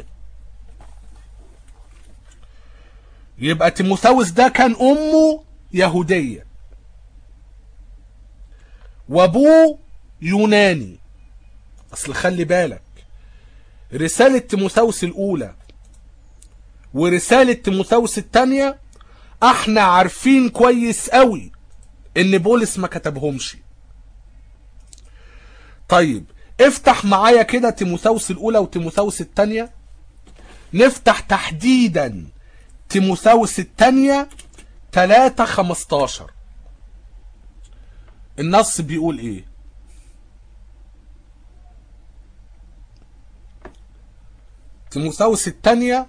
يبقى تيموثاوس ده كان امه يهودية وابوه يوناني اصل خلي بالك رسالة تيموثاوس الاولى ورسالة تيموثاوس التانية احنا عارفين كويس قوي ان بولس ما كتبهمش طيب افتح معايا كده تيموثاوس الاولى وتيموثاوس التانية نفتح تحديدا تيموثاوس الثانية 3 15 النص بيقول ايه تيموثاوس الثانية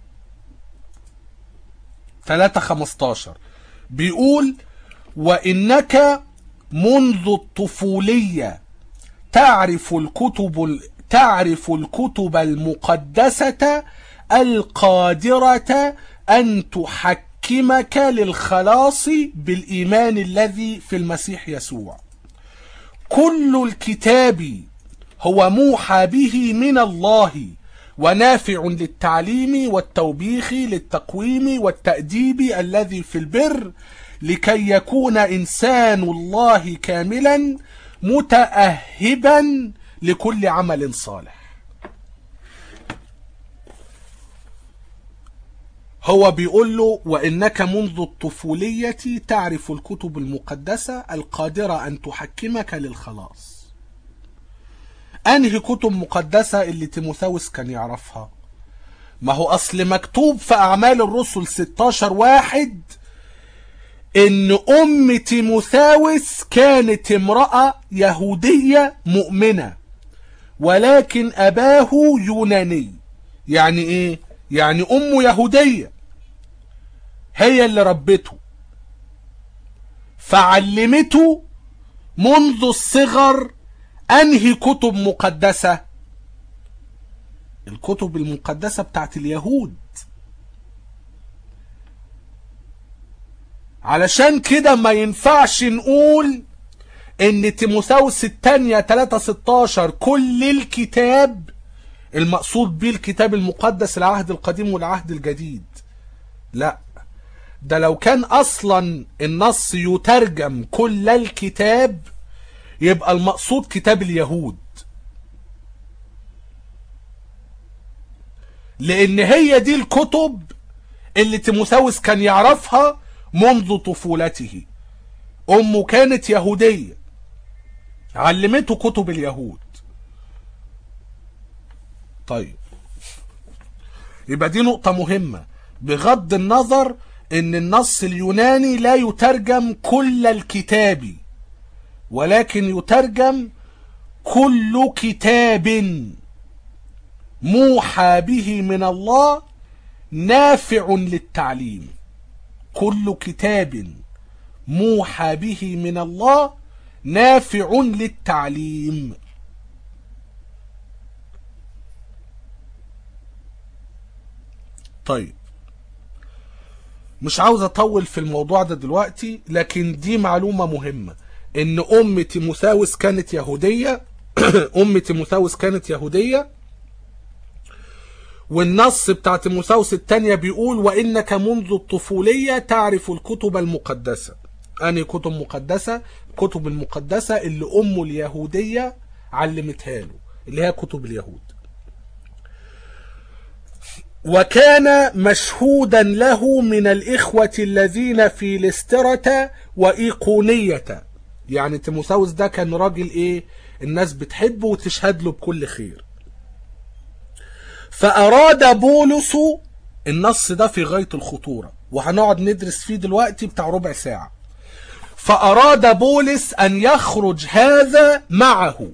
3 15 بيقول وإنك منذ الطفولية تعرف الكتب تعرف الكتب المقدسة القادرة أن تحكمك للخلاص بالإيمان الذي في المسيح يسوع كل الكتاب هو موحى به من الله ونافع للتعليم والتوبيخ للتقويم والتأديب الذي في البر لكي يكون إنسان الله كاملا متأهبا لكل عمل صالح هو بيقول له وإنك منذ الطفولية تعرف الكتب المقدسة القادرة أن تحكمك للخلاص أنهي كتب مقدسة اللي تيموثاوس كان يعرفها ما هو أصل مكتوب في أعمال الرسل 16 واحد إن أم تيموثاوس كانت امرأة يهودية مؤمنة ولكن أباه يوناني يعني إيه؟ يعني أمه يهودية هي اللي ربته فعلمته منذ الصغر أنهي كتب مقدسة الكتب المقدسة بتاعت اليهود علشان كده ما ينفعش نقول ان تيموثاوس الثانية 3 16 كل الكتاب المقصود به الكتاب المقدس العهد القديم والعهد الجديد لا ده لو كان اصلا النص يترجم كل الكتاب يبقى المقصود كتاب اليهود لان هي دي الكتب اللي تيموثاوس كان يعرفها منذ طفولته امه كانت يهودية علمته كتب اليهود طيب يبقى دي نقطة مهمة بغض النظر ان النص اليوناني لا يترجم كل الكتاب ولكن يترجم كل كتاب موحى به من الله نافع للتعليم كل كتاب موحى به من الله نافع للتعليم طيب مش عاوز اطول في الموضوع ده دلوقتي لكن دي معلومة مهمة ان ام تيموثاوس كانت يهودية ام تيموثاوس كانت يهودية والنص بتاع تيموثاوس الثانية بيقول وانك منذ الطفولية تعرف الكتب المقدسة اني كتب مقدسة كتب المقدسة اللي امه اليهودية علمتها له اللي هي كتب اليهود وكان مشهودا له من الإخوة الذين في لسترة وإيقونية يعني تيموثاوس ده كان راجل إيه الناس بتحبه وتشهد له بكل خير فأراد بولس النص ده في غاية الخطورة وهنقعد ندرس فيه دلوقتي بتاع ربع ساعة فأراد بولس أن يخرج هذا معه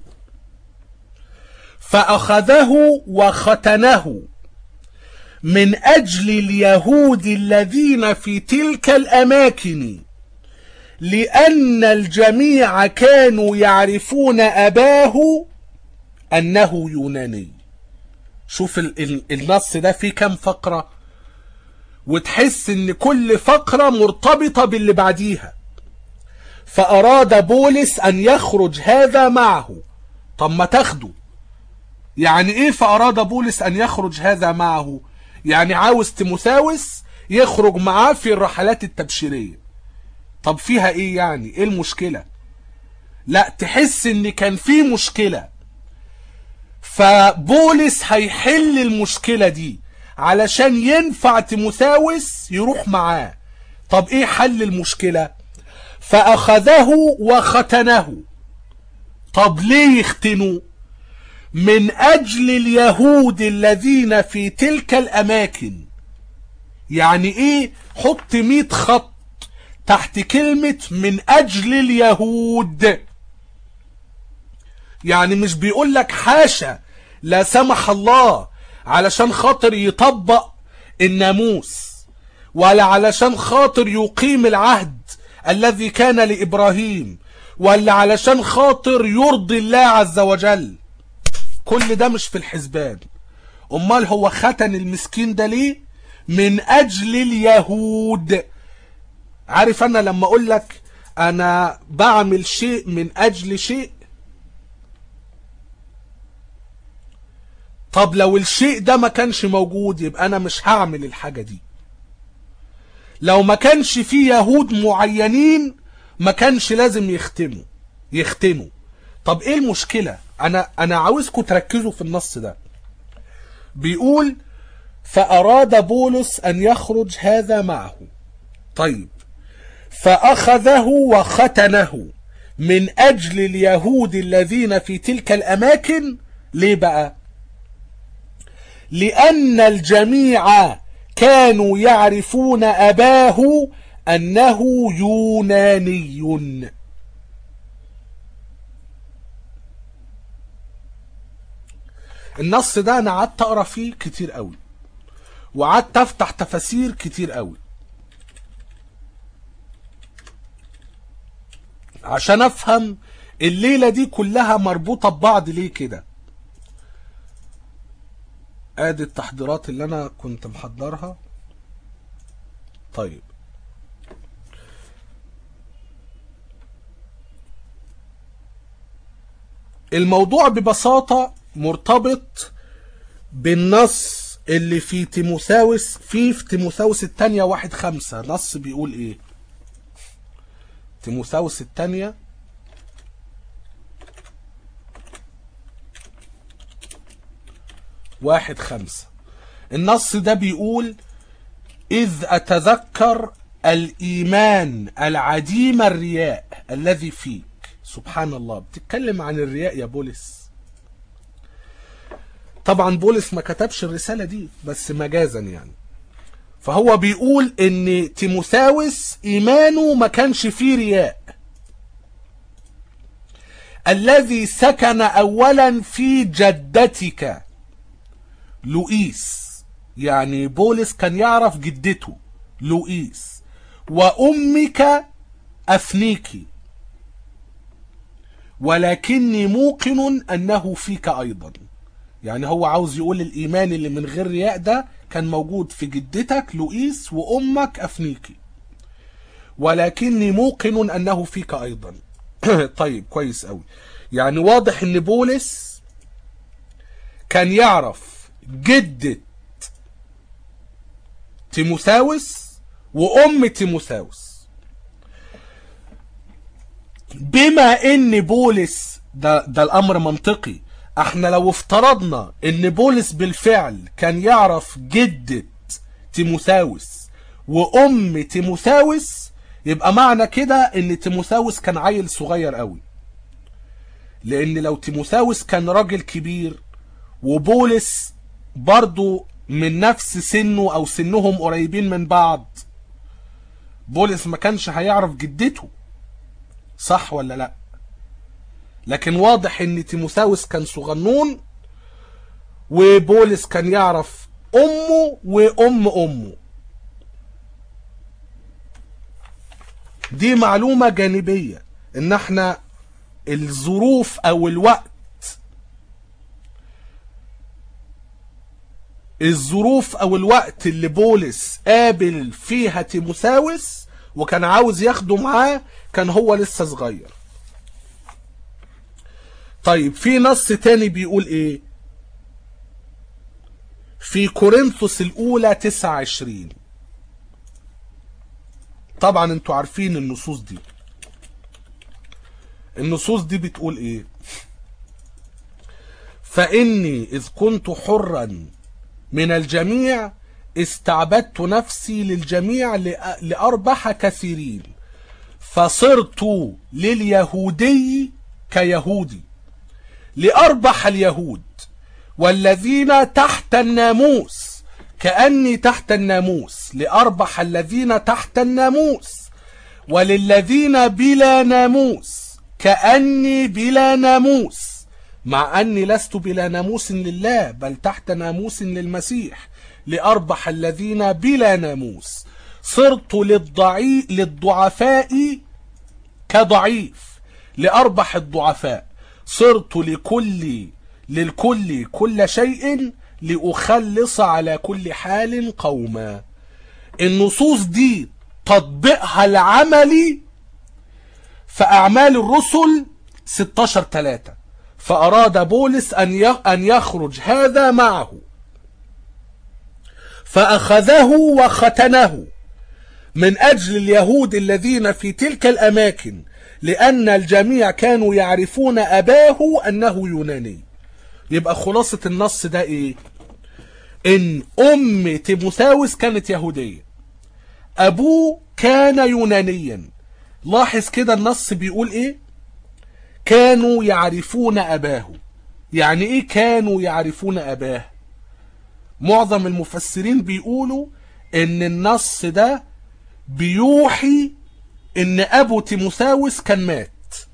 فأخذه وختنه من أجل اليهود الذين في تلك الأماكن لأن الجميع كانوا يعرفون أباه أنه يوناني شوف ال ال النص ده فيه كام فقرة وتحس ان كل فقرة مرتبطة باللي بعديها فأراد بولس أن يخرج هذا معه طب ما تاخده يعني ايه فأراد بولس أن يخرج هذا معه يعني عاوز تيموثاوس يخرج معاه في الرحلات التبشيرية طب فيها ايه يعني ايه المشكلة لا تحس ان كان في مشكلة فبولس هيحل المشكلة دي علشان ينفع تيموثاوس يروح معاه طب ايه حل المشكلة فاخذه وختنه طب ليه يختنوا من اجل اليهود الذين في تلك الاماكن يعني ايه حط مئة خط تحت كلمة من اجل اليهود يعني مش بيقول لك حاشا لا سمح الله علشان خاطر يطبق الناموس ولا علشان خاطر يقيم العهد الذي كان لإبراهيم ولا علشان خاطر يرضي الله عز وجل كل ده مش في الحسبان امال هو ختن المسكين ده ليه من اجل اليهود عارف انا لما اقول لك انا بعمل شيء من اجل شيء طب لو الشيء ده ما كانش موجود يبقى انا مش هعمل الحاجة دي لو ما كانش في يهود معينين ما كانش لازم يختموا يختنوا طب ايه المشكلة انا انا عاوزكم تركزوا في النص ده بيقول فاراد بولس ان يخرج هذا معه طيب فاخذه وختنه من اجل اليهود الذين في تلك الاماكن ليه بقى لان الجميع كانوا يعرفون اباه انه يوناني النص ده انا قعدت اقرا فيه كتير قوي وقعدت افتح تفاسير كتير قوي عشان افهم الليلة دي كلها مربوطة ببعض ليه كده ادي التحضيرات اللي انا كنت محضرها طيب الموضوع ببساطة مرتبط بالنص اللي في تيموثاوس في في تيموثاوس الثانية واحد خمسة نص بيقول ايه تيموثاوس الثانية واحد خمسة النص ده بيقول إذ أتذكر الإيمان العديم الرياء الذي فيك سبحان الله بتتكلم عن الرياء يا بولس طبعا بولس ما كتبش الرسالة دي بس مجازا يعني فهو بيقول ان تيموثاوس ايمانه ما كانش فيه رياء الذي سكن اولا في جدتك لوئيس يعني بولس كان يعرف جدته لوئيس وامك افنيكي ولكني موقن انه فيك ايضا يعني هو عاوز يقول الايمان اللي من غير رياء ده كان موجود في جدتك لوئيس وامك افنيكي ولكني موقن انه فيك ايضا طيب كويس قوي يعني واضح ان بولس كان يعرف جدة تيموثاوس وام تيموثاوس بما ان بولس ده, ده الامر منطقي احنا لو افترضنا ان بولس بالفعل كان يعرف جدة تيموثاوس وام تيموثاوس يبقى معنى كده ان تيموثاوس كان عيل صغير قوي لان لو تيموثاوس كان راجل كبير وبولس برضو من نفس سنه او سنهم قريبين من بعض بولس ما كانش هيعرف جدته صح ولا لا لكن واضح ان تيموثاوس كان صغنون وبولس كان يعرف امه وام امه دي معلومة جانبية ان احنا الظروف او الوقت الظروف او الوقت اللي بولس قابل فيها تيموثاوس وكان عاوز ياخده معاه كان هو لسه صغير طيب في نص تاني بيقول ايه في كورنثوس الاولى 29 طبعا انتوا عارفين النصوص دي النصوص دي بتقول ايه فاني اذ كنت حرا من الجميع استعبدت نفسي للجميع لاربح كثيرين فصرت لليهودي كيهودي لأربح اليهود والذين تحت الناموس كأني تحت الناموس لأربح الذين تحت الناموس وللذين بلا ناموس كأني بلا ناموس مع أني لست بلا ناموس لله بل تحت ناموس للمسيح لأربح الذين بلا ناموس صرت للضعي للضعفاء كضعيف لأربح الضعفاء صرت لكل للكل كل شيء لأخلص على كل حال قوما النصوص دي تطبيقها العملي في أعمال الرسل 16 3 فأراد بولس أن أن يخرج هذا معه فأخذه وختنه من أجل اليهود الذين في تلك الأماكن لأن الجميع كانوا يعرفون أباه أنه يوناني يبقى خلاصة النص ده إيه إن أم تيموثاوس كانت يهودية أبوه كان يونانيا لاحظ كده النص بيقول إيه كانوا يعرفون أباه يعني إيه كانوا يعرفون أباه معظم المفسرين بيقولوا إن النص ده بيوحي ان ابو تيموثاوس كان مات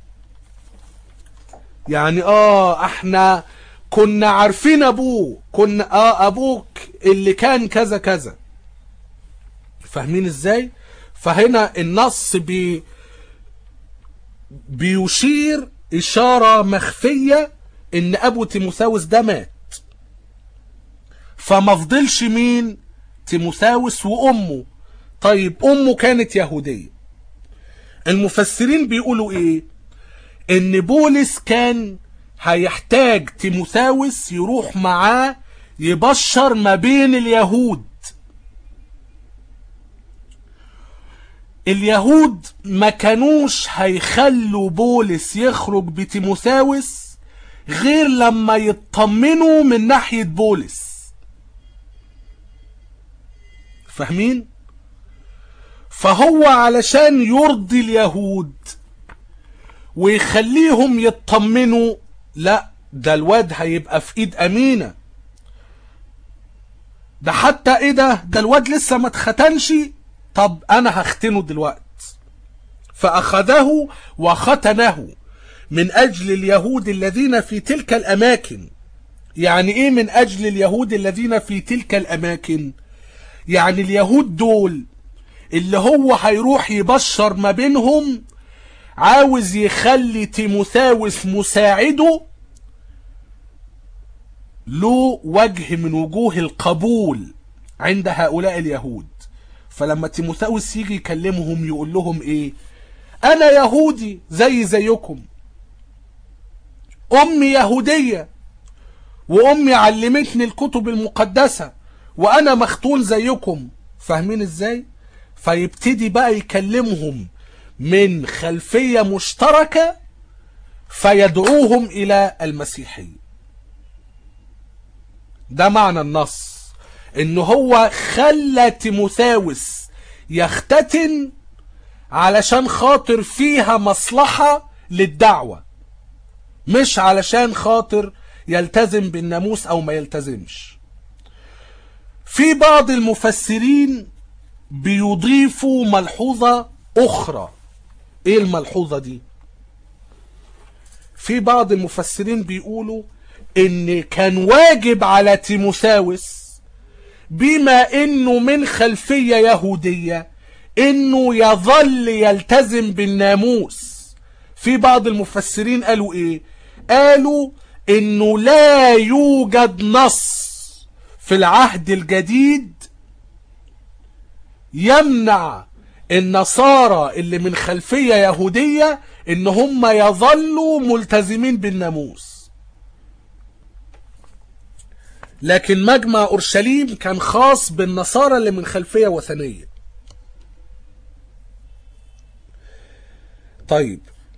يعني اه احنا كنا عارفين ابوه كنا اه ابوك اللي كان كذا كذا فاهمين ازاي فهنا النص بي بيشير اشارة مخفية ان ابو تيموثاوس ده مات فما فضلش مين تيموثاوس وامه طيب امه كانت يهوديه المفسرين بيقولوا ايه ان بولس كان هيحتاج تيموثاوس يروح معاه يبشر ما بين اليهود اليهود ما كانوش هيخلوا بولس يخرج بتيموثاوس غير لما يطمنوا من ناحية بولس فاهمين فهو علشان يرضي اليهود ويخليهم يطمنوا لا ده الواد هيبقى في ايد امينة ده حتى ايه ده ده الواد لسه ما اتختنش طب انا هختنه دلوقت فاخذه وختنه من اجل اليهود الذين في تلك الاماكن يعني ايه من اجل اليهود الذين في تلك الاماكن يعني اليهود دول اللي هو هيروح يبشر ما بينهم عاوز يخلي تيموثاوس مساعده له وجه من وجوه القبول عند هؤلاء اليهود فلما تيموثاوس يجي يكلمهم يقول لهم ايه انا يهودي زي زيكم امي يهودية وامي علمتني الكتب المقدسة وانا مختون زيكم فاهمين ازاي فيبتدي بقى يكلمهم من خلفية مشتركة فيدعوهم الى المسيحية ده معنى النص ان هو خلى تيموثاوس يختتن علشان خاطر فيها مصلحة للدعوة مش علشان خاطر يلتزم بالناموس او ما يلتزمش في بعض المفسرين بيضيفوا ملحوظة اخرى ايه الملحوظة دي في بعض المفسرين بيقولوا ان كان واجب على تيموثاوس بما انه من خلفية يهودية انه يظل يلتزم بالناموس في بعض المفسرين قالوا ايه قالوا انه لا يوجد نص في العهد الجديد يمنع النصارى اللي من خلفية يهودية ان هم يظلوا ملتزمين بالناموس لكن مجمع اورشليم كان خاص بالنصارى اللي من خلفية وثنية طيب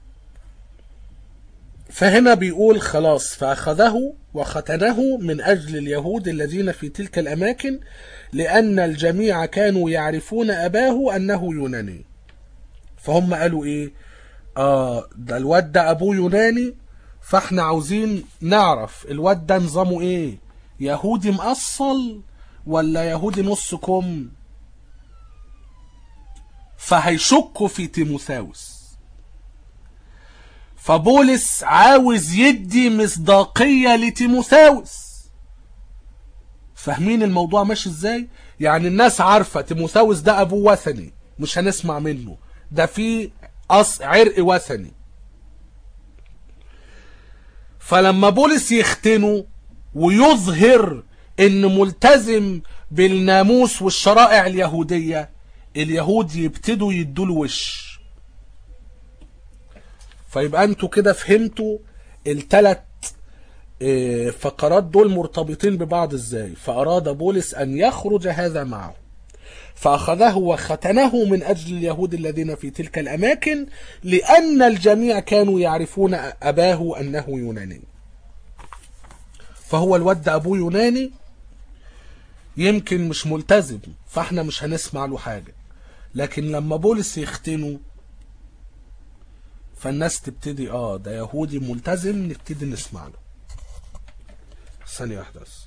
فهنا بيقول خلاص فأخذه وختنه من أجل اليهود الذين في تلك الأماكن لأن الجميع كانوا يعرفون أباه أنه يوناني فهم قالوا إيه آه ده الواد ده أبوه يوناني فاحنا عاوزين نعرف الواد ده نظامه إيه يهودي مأصل ولا يهودي نص كم فهيشكوا في تيموثاوس فبولس عاوز يدي مصداقية لتيموثاوس فاهمين الموضوع ماشي ازاي يعني الناس عارفة تيموثاوس ده ابوه وثني مش هنسمع منه ده في أص... عرق وثني فلما بولس يختنه ويظهر ان ملتزم بالناموس والشرائع اليهودية اليهود يبتدوا يدوا وش فيبقى انتوا كده فهمتوا التلات فقرات دول مرتبطين ببعض ازاي فاراد بولس ان يخرج هذا معه فاخذه وختنه من اجل اليهود الذين في تلك الاماكن لان الجميع كانوا يعرفون اباه انه يوناني فهو الود ابوه يوناني يمكن مش ملتزم فاحنا مش هنسمع له حاجه لكن لما بولس يختنه فالناس تبتدي اه ده يهودي ملتزم نبتدي نسمع له ثانية واحدة بس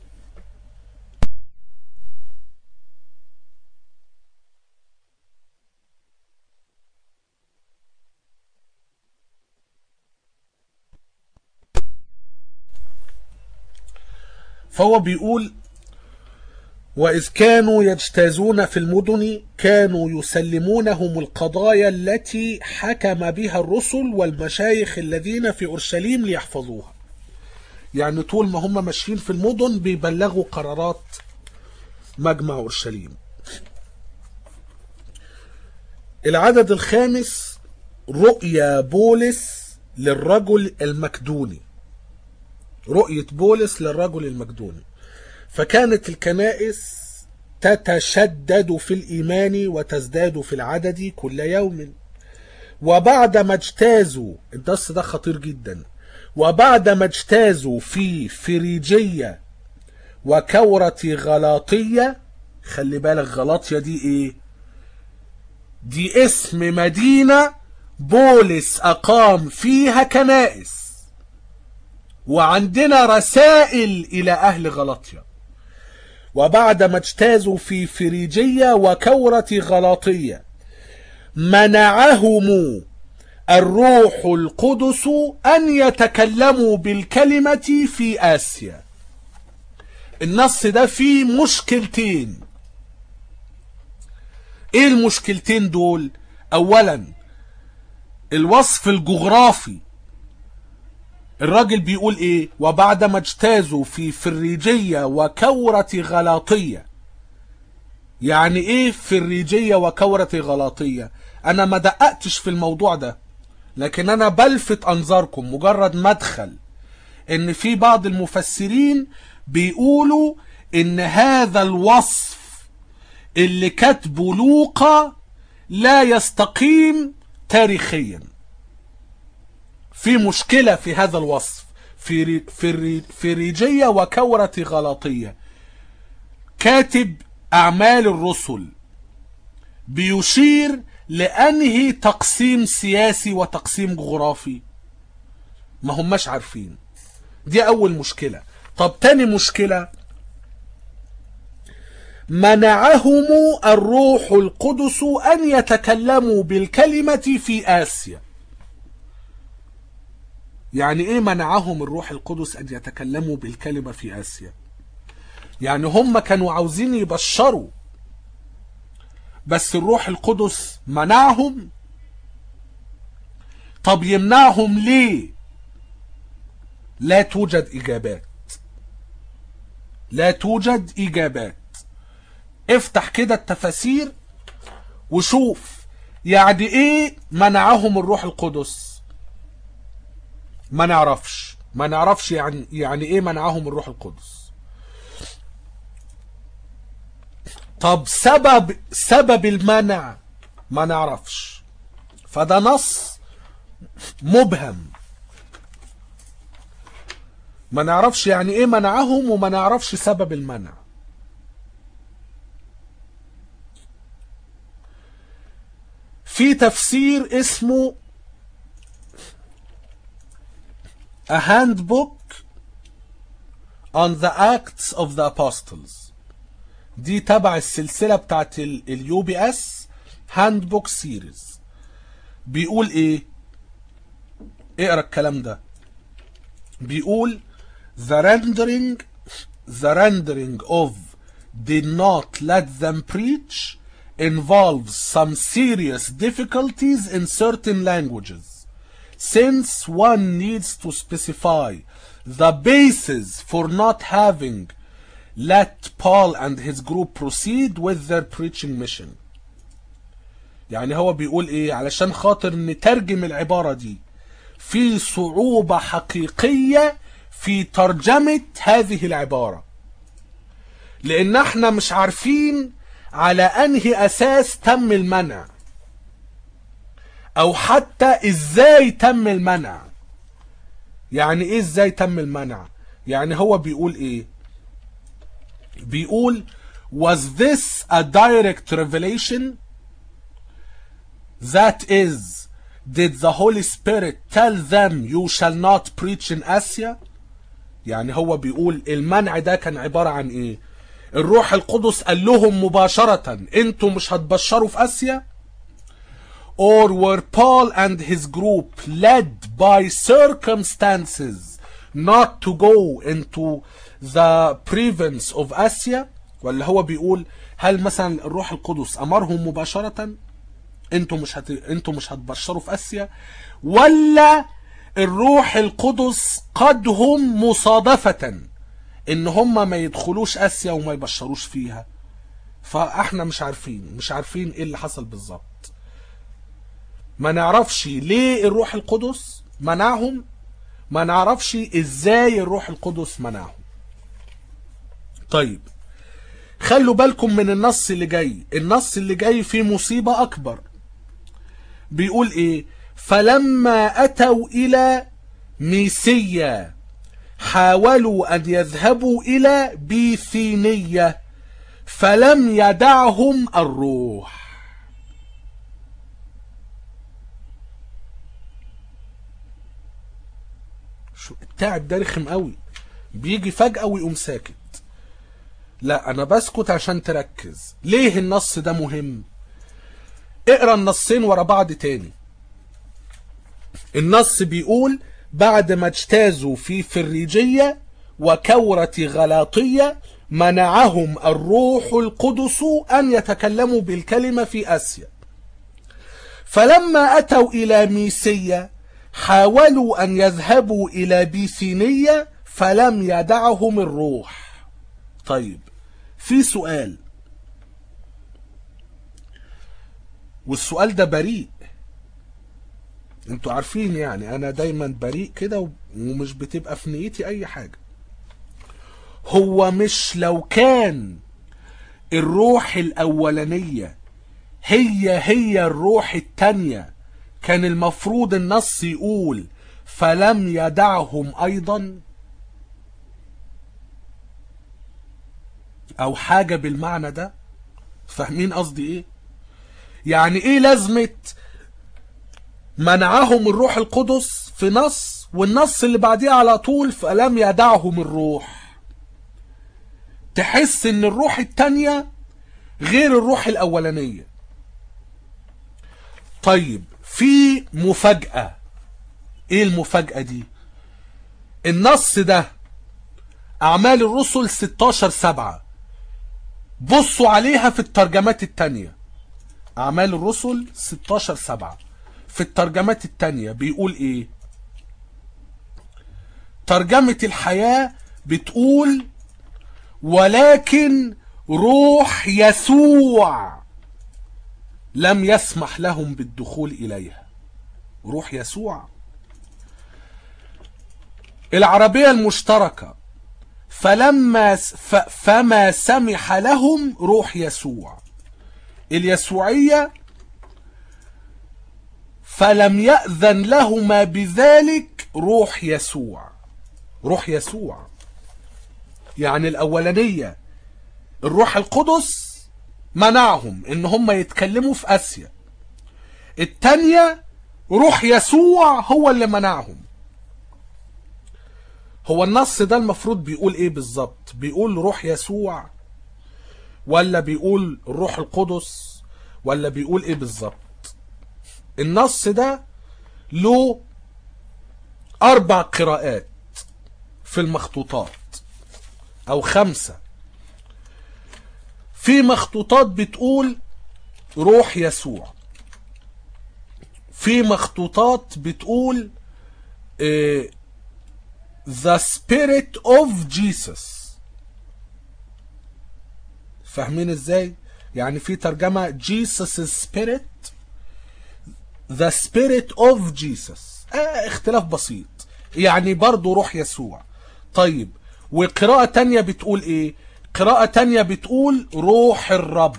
فهو بيقول وإذ كانوا يجتازون في المدن كانوا يسلمونهم القضايا التي حكم بها الرسل والمشايخ الذين في أورشليم ليحفظوها يعني طول ما هم ماشيين في المدن بيبلغوا قرارات مجمع أورشليم العدد الخامس رؤيا بولس للرجل المكدوني رؤية بولس للرجل المجدوني فكانت الكنائس تتشدد في الإيمان وتزداد في العدد كل يوم وبعدما اجتازوا النص ده خطير جدا وبعدما اجتازوا في فريجية وكورة غلاطية خلي بالك غلاطية دي ايه دي اسم مدينة بولس أقام فيها كنائس وعندنا رسائل إلى أهل غلاطيا وبعدما اجتازوا في فريجية وكورة غلاطية منعهم الروح القدس أن يتكلموا بالكلمة في آسيا النص ده فيه مشكلتين ايه المشكلتين دول اولا الوصف الجغرافي الراجل بيقول ايه وبعدما اجتازوا في فريجية وكورة غلاطية يعني ايه فريجية وكورة غلاطية انا ما دققتش في الموضوع ده لكن انا بلفت انظاركم مجرد مدخل ان في بعض المفسرين بيقولوا ان هذا الوصف اللي كاتبه لوقا لا يستقيم تاريخيا في مشكلة في هذا الوصف في في فريجية وكورة غلاطية كاتب أعمال الرسل بيشير لأنهي تقسيم سياسي وتقسيم جغرافي ما هماش عارفين دي أول مشكلة طب تاني مشكلة منعهم الروح القدس أن يتكلموا بالكلمة في آسيا يعني ايه منعهم الروح القدس ان يتكلموا بالكلمة في اسيا يعني هم كانوا عاوزين يبشروا بس الروح القدس منعهم طب يمنعهم ليه لا توجد اجابات لا توجد اجابات افتح كده التفاسير وشوف يعني ايه منعهم الروح القدس ما نعرفش ما نعرفش يعني يعني ايه منعهم الروح القدس طب سبب سبب المنع ما نعرفش فده نص مبهم ما نعرفش يعني ايه منعهم وما نعرفش سبب المنع في تفسير اسمه a handbook on the Acts of the Apostles دي تبع السلسلة بتاعت اليو بي اس هاندبوك سيريز بيقول ايه اقرا الكلام ده بيقول the rendering the rendering of did not let them preach involves some serious difficulties in certain languages since one needs to specify the basis for not having let Paul and his group proceed with their preaching mission يعني هو بيقول ايه علشان خاطر نترجم العبارة دي في صعوبة حقيقية في ترجمة هذه العبارة لان احنا مش عارفين على انهي اساس تم المنع او حتى ازاي تم المنع يعني ايه ازاي تم المنع يعني هو بيقول ايه بيقول was this a direct revelation that is did the Holy Spirit tell them you shall not preach in Asia يعني هو بيقول المنع ده كان عبارة عن ايه الروح القدس قال لهم مباشرة انتوا مش هتبشروا في اسيا or were Paul and his group led by circumstances not to go into the province of Asia ولا هو بيقول هل مثلا الروح القدس امرهم مباشرة انتوا مش هت... انتوا مش هتبشروا في اسيا ولا الروح القدس قدهم مصادفة ان هم ما يدخلوش اسيا وما يبشروش فيها فاحنا مش عارفين مش عارفين ايه اللي حصل بالظبط ما نعرفش ليه الروح القدس منعهم ما نعرفش ازاي الروح القدس منعهم طيب خلوا بالكم من النص اللي جاي النص اللي جاي فيه مصيبة أكبر بيقول إيه فلما أتوا إلى ميسيا حاولوا أن يذهبوا إلى بيثينية فلم يدعهم الروح شو التعب ده رخم قوي بيجي فجأة ويقوم ساكت لا انا بسكت عشان تركز ليه النص ده مهم اقرا النصين ورا بعض تاني النص بيقول بعد ما اجتازوا في فريجية وكورة غلاطية منعهم الروح القدس أن يتكلموا بالكلمة في آسيا فلما أتوا إلى ميسية حاولوا أن يذهبوا إلى بيثينية فلم يدعهم الروح طيب في سؤال والسؤال ده بريء انتوا عارفين يعني انا دايما بريء كده ومش بتبقى في نيتي اي حاجة هو مش لو كان الروح الاولانية هي هي الروح التانية كان المفروض النص يقول فلم يدعهم ايضا او حاجة بالمعنى ده فاهمين قصدي ايه يعني ايه لازمة منعهم الروح القدس في نص والنص اللي بعديه على طول فلم يدعهم الروح تحس ان الروح التانية غير الروح الاولانية طيب في مفاجأة ايه المفاجأة دي النص ده اعمال الرسل 16 سبعة بصوا عليها في الترجمات التانية أعمال الرسل 16 سبعة في الترجمات التانية بيقول إيه ترجمة الحياة بتقول ولكن روح يسوع لم يسمح لهم بالدخول إليها روح يسوع العربية المشتركة فلما ف فما سمح لهم روح يسوع اليسوعية فلم يأذن لهما بذلك روح يسوع روح يسوع يعني الأولانية الروح القدس منعهم ان هم يتكلموا في اسيا التانية روح يسوع هو اللي منعهم هو النص ده المفروض بيقول ايه بالظبط بيقول روح يسوع ولا بيقول الروح القدس ولا بيقول ايه بالظبط النص ده له اربع قراءات في المخطوطات او خمسة في مخطوطات بتقول روح يسوع في مخطوطات بتقول إيه the spirit of Jesus فاهمين ازاي يعني في ترجمة Jesus spirit the spirit of Jesus آه اختلاف بسيط يعني برضو روح يسوع طيب وقراءة تانية بتقول ايه قراءة تانية بتقول روح الرب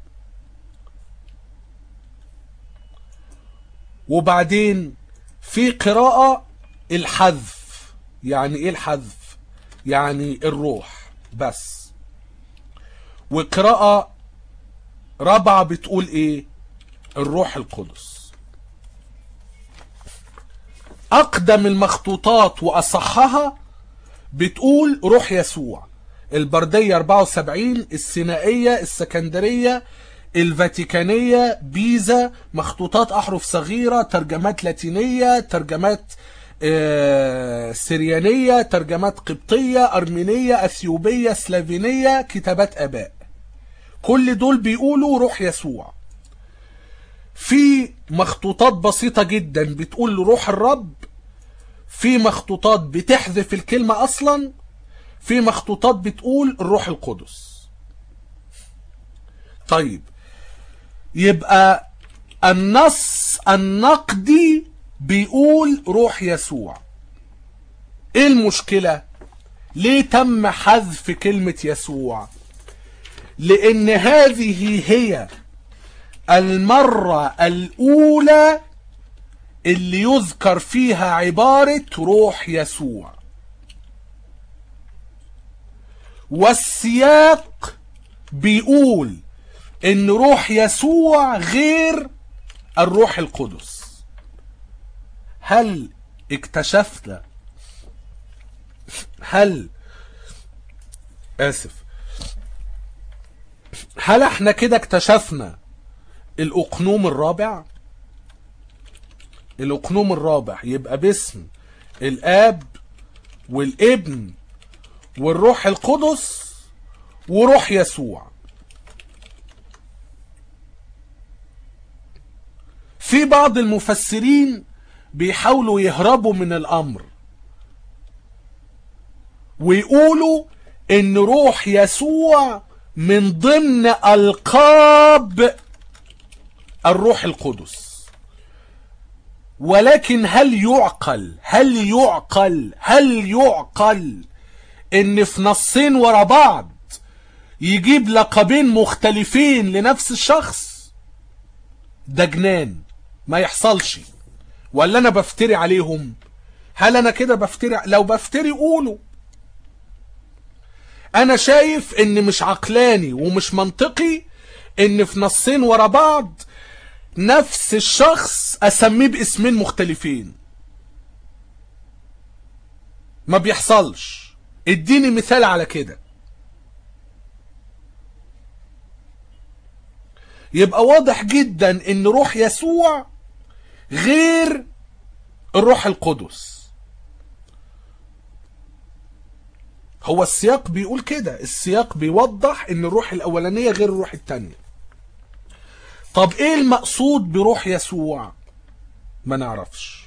وبعدين في قراءة الحذف يعني ايه الحذف يعني الروح بس وقراءة رابعة بتقول ايه الروح القدس اقدم المخطوطات واصحها بتقول روح يسوع البردية 74 السينائية السكندرية الفاتيكانية بيزا مخطوطات أحرف صغيرة ترجمات لاتينية ترجمات آه سريانية ترجمات قبطية أرمينية أثيوبية سلافينية كتابات آباء كل دول بيقولوا روح يسوع في مخطوطات بسيطة جدا بتقول روح الرب في مخطوطات بتحذف الكلمة أصلا في مخطوطات بتقول الروح القدس طيب يبقى النص النقدي بيقول روح يسوع ايه المشكلة ليه تم حذف كلمة يسوع لان هذه هي المرة الاولى اللي يذكر فيها عبارة روح يسوع والسياق بيقول ان روح يسوع غير الروح القدس هل اكتشفنا هل اسف هل احنا كده اكتشفنا الاقنوم الرابع الاقنوم الرابع يبقى باسم الاب والابن والروح القدس وروح يسوع في بعض المفسرين بيحاولوا يهربوا من الامر ويقولوا ان روح يسوع من ضمن القاب الروح القدس ولكن هل يعقل هل يعقل هل يعقل ان في نصين ورا بعض يجيب لقبين مختلفين لنفس الشخص ده جنان ما يحصلش ولا انا بفتري عليهم هل انا كده بفتري لو بفتري قولوا انا شايف ان مش عقلاني ومش منطقي ان في نصين ورا بعض نفس الشخص اسميه باسمين مختلفين ما بيحصلش اديني مثال على كده يبقى واضح جدا ان روح يسوع غير الروح القدس هو السياق بيقول كده السياق بيوضح ان الروح الاولانية غير الروح التانية طب ايه المقصود بروح يسوع ما نعرفش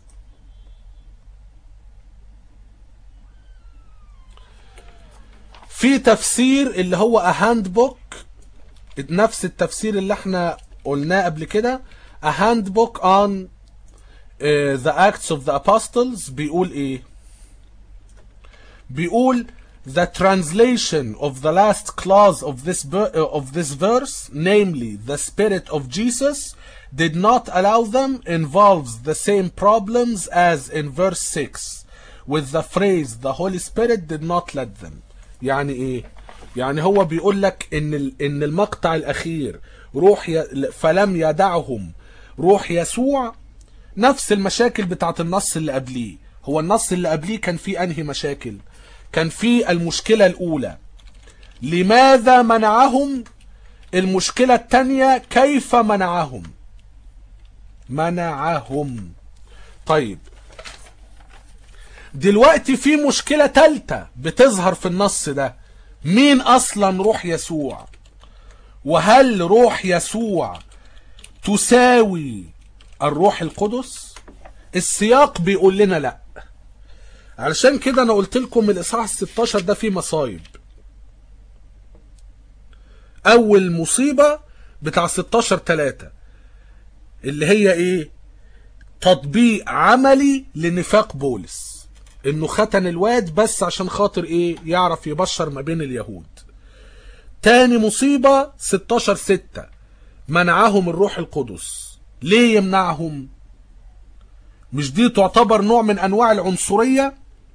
في تفسير اللي هو a handbook نفس التفسير اللي احنا قلناه قبل كده a handbook on uh, the acts of the apostles بيقول ايه بيقول the translation of the last clause of this of this verse namely the spirit of Jesus did not allow them involves the same problems as in verse 6 with the phrase the Holy Spirit did not let them يعني ايه يعني هو بيقول لك ان ان المقطع الاخير روح ي... فلم يدعهم روح يسوع نفس المشاكل بتاعت النص اللي قبليه هو النص اللي قبليه كان فيه انهي مشاكل كان فيه المشكلة الاولى لماذا منعهم المشكلة التانية كيف منعهم منعهم طيب دلوقتي في مشكلة تالتة بتظهر في النص ده مين اصلا روح يسوع وهل روح يسوع تساوي الروح القدس السياق بيقول لنا لا علشان كده انا قلت لكم الاصحاح 16 ده فيه مصايب اول مصيبة بتاع 16 3 اللي هي ايه تطبيق عملي لنفاق بولس انه ختن الواد بس عشان خاطر ايه يعرف يبشر ما بين اليهود تاني مصيبة 16 6 منعهم الروح القدس ليه يمنعهم مش دي تعتبر نوع من انواع العنصرية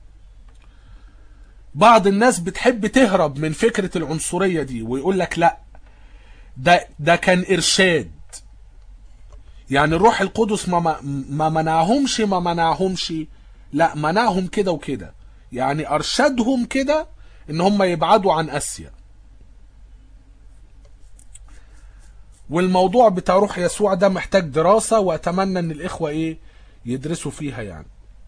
بعض الناس بتحب تهرب من فكرة العنصرية دي ويقول لك لا ده ده كان ارشاد يعني الروح القدس ما ما منعهمش ما منعهمش لا منعهم كده وكده يعني ارشدهم كده ان هم يبعدوا عن اسيا والموضوع بتاع روح يسوع ده محتاج دراسة واتمنى ان الاخوة ايه يدرسوا فيها يعني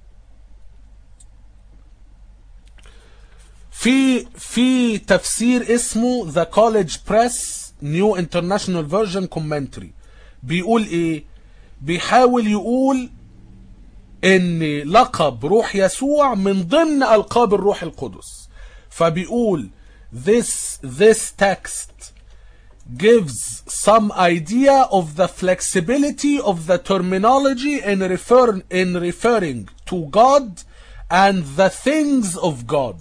في في تفسير اسمه The College Press New International Version Commentary بيقول ايه بيحاول يقول ان لقب روح يسوع من ضمن القاب الروح القدس فبيقول this this text gives some idea of the flexibility of the terminology in refer in referring to God and the things of God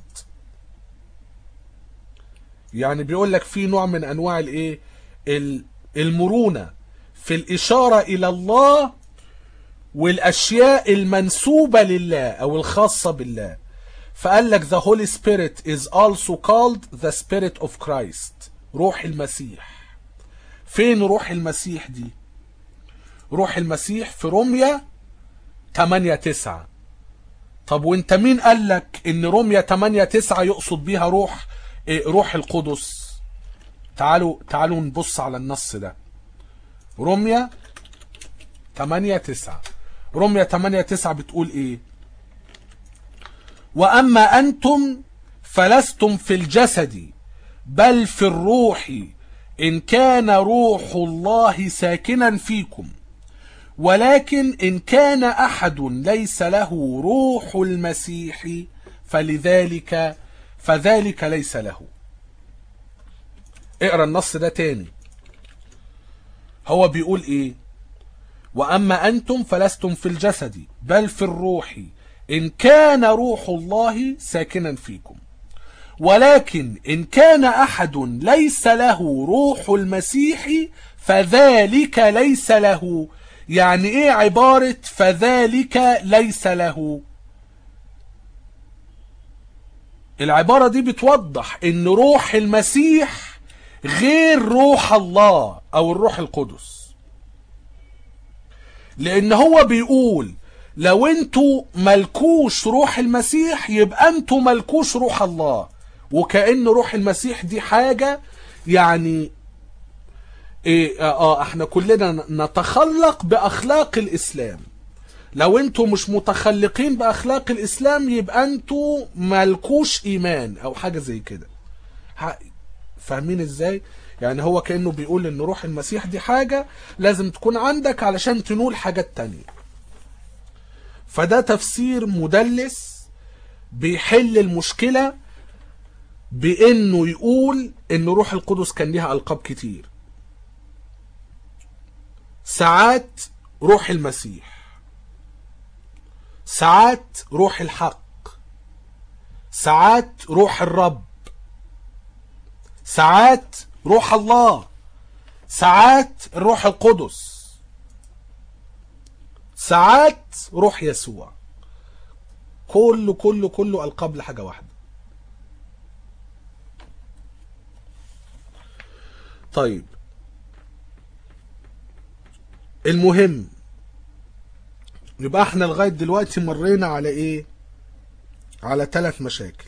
يعني بيقول لك في نوع من انواع الايه ال- المرونة في الاشارة الى الله والاشياء المنسوبة لله او الخاصة بالله فقال لك the Holy Spirit is also called the Spirit of Christ روح المسيح فين روح المسيح دي روح المسيح في روميا 8 9 طب وانت مين قال لك ان روميا 8 9 يقصد بيها روح إيه روح القدس تعالوا تعالوا نبص على النص ده روميا 8 9 روميا 8 9 بتقول ايه واما انتم فلستم في الجسد بل في الروح ان كان روح الله ساكنا فيكم ولكن ان كان احد ليس له روح المسيح فلذلك فذلك ليس له اقرا النص ده تاني هو بيقول ايه واما انتم فلستم في الجسد بل في الروح ان كان روح الله ساكنا فيكم ولكن ان كان احد ليس له روح المسيح فذلك ليس له يعني ايه عبارة فذلك ليس له العبارة دي بتوضح ان روح المسيح غير روح الله او الروح القدس لان هو بيقول لو انتوا ملكوش روح المسيح يبقى انتوا ملكوش روح الله وكأن روح المسيح دي حاجة يعني إيه اه آه، احنا كلنا نتخلق باخلاق الاسلام لو انتوا مش متخلقين باخلاق الاسلام يبقى انتوا ملكوش ايمان او حاجة زي كده ح- فاهمين ازاي يعني هو كأنه بيقول ان روح المسيح دي حاجة لازم تكون عندك علشان تنول حاجات تانية فده تفسير مدلس بيحل المشكلة بانه يقول ان روح القدس كان ليها القاب كتير ساعات روح المسيح ساعات روح الحق ساعات روح الرب ساعات روح الله ساعات الروح القدس ساعات روح يسوع كله كله كله القاب لحاجه واحده طيب المهم يبقى احنا لغايه دلوقتي مرينا على ايه على ثلاث مشاكل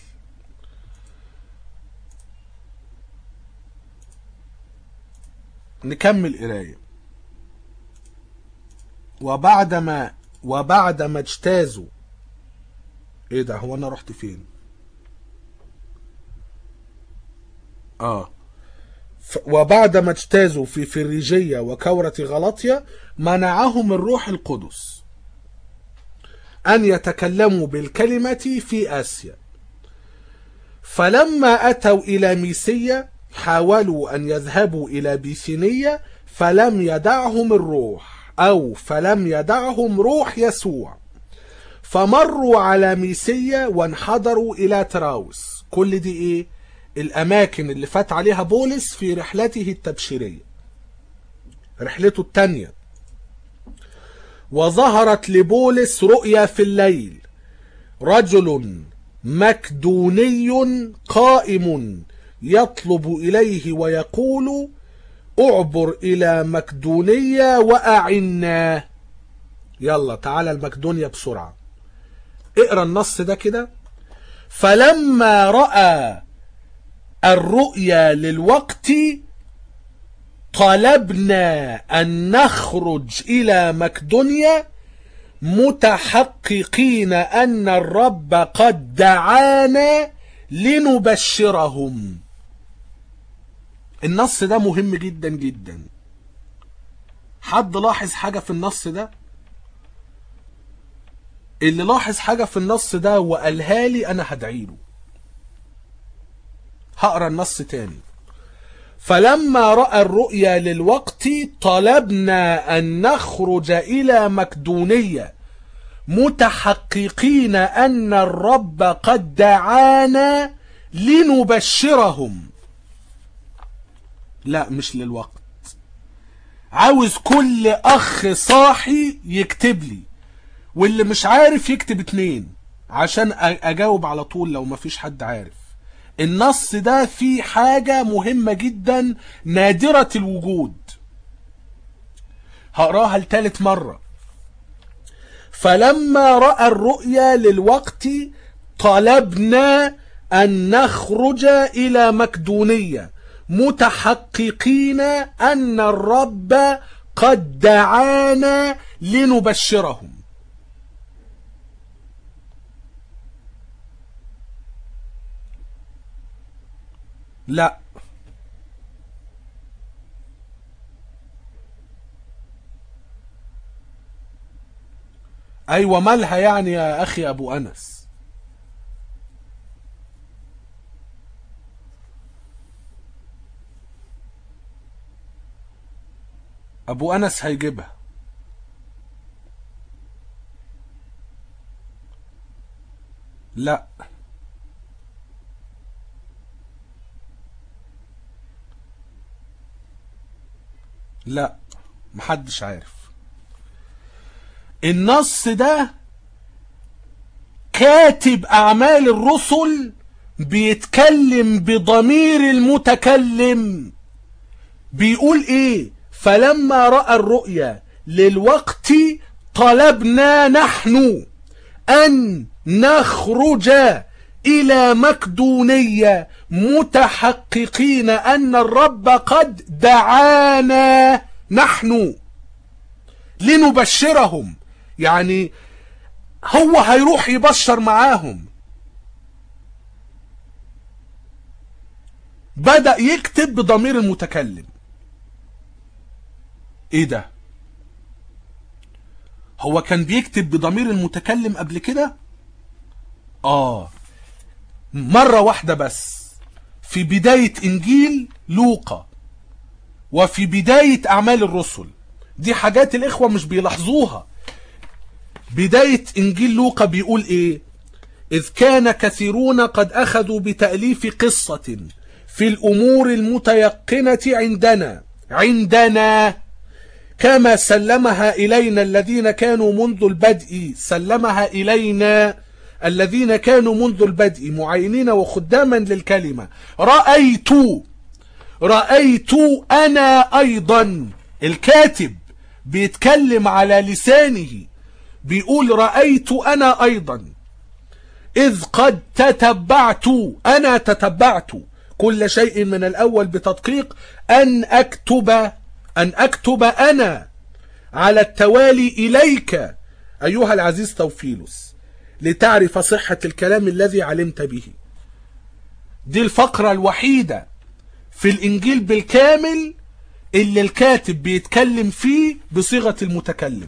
نكمل قرايه وبعدما وبعدما اجتازوا ايه ده هو انا رحت فين اه ف- وبعدما اجتازوا في فريجية وكورة غلطية منعهم الروح القدس أن يتكلموا بالكلمة في آسيا فلما أتوا إلى ميسية حاولوا أن يذهبوا إلى بيثينية فلم يدعهم الروح أو فلم يدعهم روح يسوع فمروا على ميسية وانحدروا إلى تراوس كل دي إيه الأماكن اللي فات عليها بولس في رحلته التبشيرية رحلته التانية وظهرت لبولس رؤيا في الليل رجل مكدوني قائم يطلب إليه ويقول اعبر إلى مكدونية وأعنا يلا تعالى المكدونيا بسرعة اقرا النص ده كده فلما رأى الرؤيا للوقت طلبنا أن نخرج إلى مكدونيا متحققين أن الرب قد دعانا لنبشرهم النص ده مهم جدا جدا حد لاحظ حاجة في النص ده اللي لاحظ حاجة في النص ده وقالها لي أنا هدعيله هقرا النص تاني فلما رأى الرؤيا للوقت طلبنا أن نخرج إلى مكدونية متحققين أن الرب قد دعانا لنبشرهم لا مش للوقت عاوز كل أخ صاحي يكتب لي واللي مش عارف يكتب اتنين عشان أ- أجاوب على طول لو مفيش حد عارف النص ده فيه حاجة مهمة جدا نادرة الوجود هقراها لتالت مرة فلما رأى الرؤيا للوقت طلبنا أن نخرج إلى مكدونية متحققين أن الرب قد دعانا لنبشرهم لا ايوه مالها يعني يا اخي ابو انس ابو انس هيجيبها لا لا محدش عارف النص ده كاتب اعمال الرسل بيتكلم بضمير المتكلم بيقول ايه فلما راى الرؤيا للوقت طلبنا نحن ان نخرج الى مكدونيه متحققين ان الرب قد دعانا نحن لنبشرهم يعني هو هيروح يبشر معاهم بدأ يكتب بضمير المتكلم ايه ده هو كان بيكتب بضمير المتكلم قبل كده اه مرة واحدة بس في بداية انجيل لوقا وفي بداية اعمال الرسل دي حاجات الاخوة مش بيلاحظوها بداية انجيل لوقا بيقول ايه اذ كان كثيرون قد اخذوا بتأليف قصة في الامور المتيقنة عندنا عندنا كما سلمها الينا الذين كانوا منذ البدء سلمها الينا الذين كانوا منذ البدء معينين وخداما للكلمة رأيت رأيت انا ايضا الكاتب بيتكلم على لسانه بيقول رأيت أنا أيضا إذ قد تتبعت أنا تتبعت كل شيء من الأول بتدقيق أن أكتب أن أكتب أنا على التوالي إليك أيها العزيز توفيلوس لتعرف صحة الكلام الذي علمت به دي الفقرة الوحيدة في الإنجيل بالكامل اللي الكاتب بيتكلم فيه بصيغة المتكلم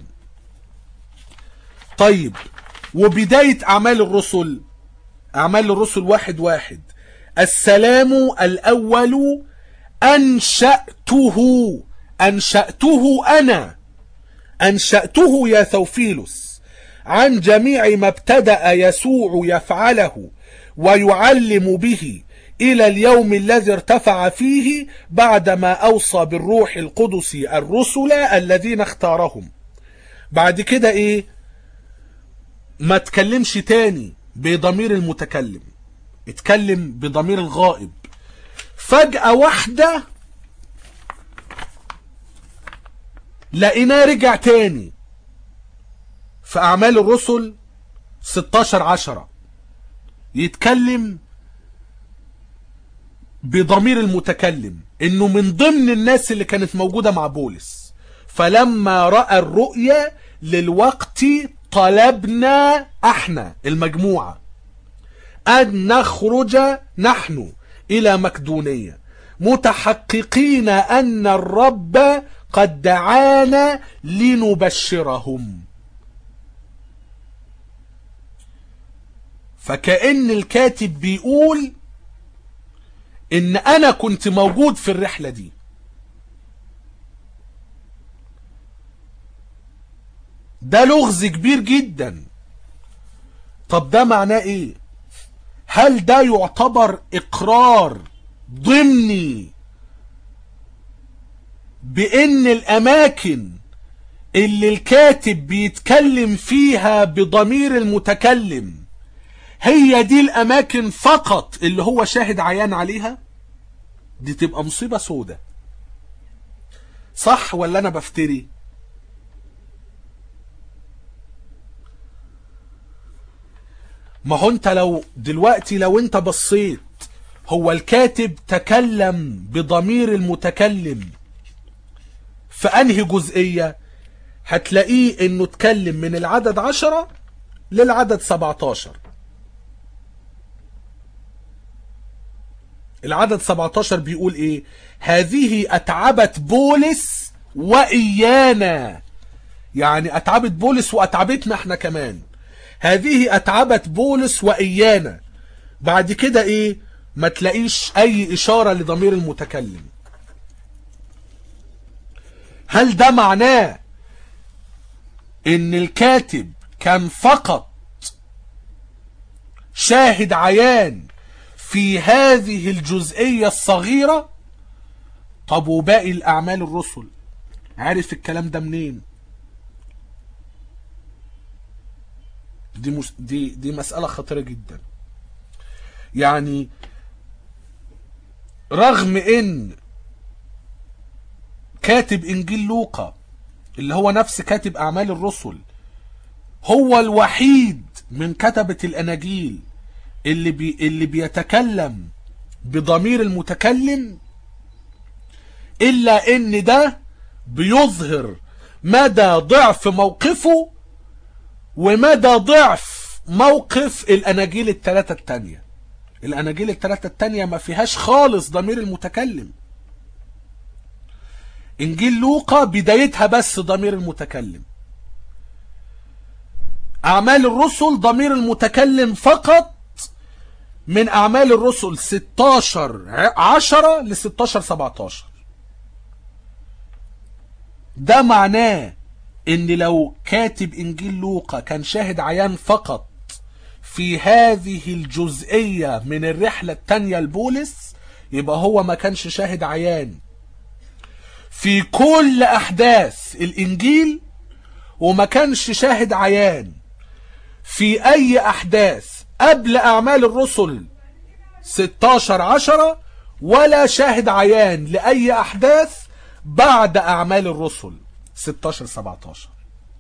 طيب وبداية أعمال الرسل أعمال الرسل واحد واحد السلام الأول أنشأته أنشأته أنا أنشأته يا ثوفيلوس عن جميع ما ابتدأ يسوع يفعله ويعلم به إلى اليوم الذي ارتفع فيه بعدما أوصى بالروح القدس الرسل الذين اختارهم بعد كده إيه ما تكلمش تاني بضمير المتكلم اتكلم بضمير الغائب فجأة واحدة لقيناه رجع تاني في أعمال الرسل 16 عشرة يتكلم بضمير المتكلم انه من ضمن الناس اللي كانت موجودة مع بولس فلما رأى الرؤيا للوقت طلبنا احنا المجموعة ان نخرج نحن الى مكدونية متحققين ان الرب قد دعانا لنبشرهم فكأن الكاتب بيقول ان انا كنت موجود في الرحلة دي ده لغز كبير جدا طب ده معناه ايه هل ده يعتبر اقرار ضمني بان الاماكن اللي الكاتب بيتكلم فيها بضمير المتكلم هي دي الاماكن فقط اللي هو شاهد عيان عليها دي تبقى مصيبة سودة صح ولا انا بفتري ما هو انت لو دلوقتي لو انت بصيت هو الكاتب تكلم بضمير المتكلم في انهي جزئية هتلاقيه انه اتكلم من العدد عشرة للعدد سبعتاشر العدد 17 بيقول ايه هذه اتعبت بولس وايانا يعني اتعبت بولس واتعبتنا احنا كمان هذه اتعبت بولس وايانا بعد كده ايه ما تلاقيش اي اشارة لضمير المتكلم هل ده معناه ان الكاتب كان فقط شاهد عيان في هذه الجزئية الصغيرة طب وباقي الأعمال الرسل عارف الكلام ده منين دي, مس... دي, دي مسألة خطيرة جدا يعني رغم ان كاتب انجيل لوقا اللي هو نفس كاتب اعمال الرسل هو الوحيد من كتبة الاناجيل اللي بي اللي بيتكلم بضمير المتكلم الا ان ده بيظهر مدى ضعف موقفه ومدى ضعف موقف الاناجيل الثلاثة التانية الاناجيل الثلاثة التانية ما فيهاش خالص ضمير المتكلم انجيل لوقا بدايتها بس ضمير المتكلم اعمال الرسل ضمير المتكلم فقط من اعمال الرسل 16 10 ل 16 17 ده معناه ان لو كاتب انجيل لوقا كان شاهد عيان فقط في هذه الجزئية من الرحلة التانية لبولس يبقى هو ما كانش شاهد عيان في كل احداث الانجيل وما كانش شاهد عيان في اي احداث قبل اعمال الرسل 16 10 ولا شاهد عيان لاي احداث بعد اعمال الرسل 16 17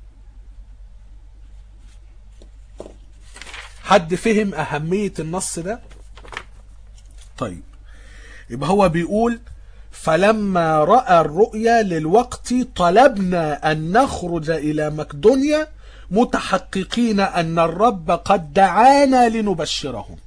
حد فهم اهمية النص ده طيب يبقى هو بيقول فلما رأى الرؤيا للوقت طلبنا أن نخرج إلى مقدونيا متحققين أن الرب قد دعانا لنبشرهم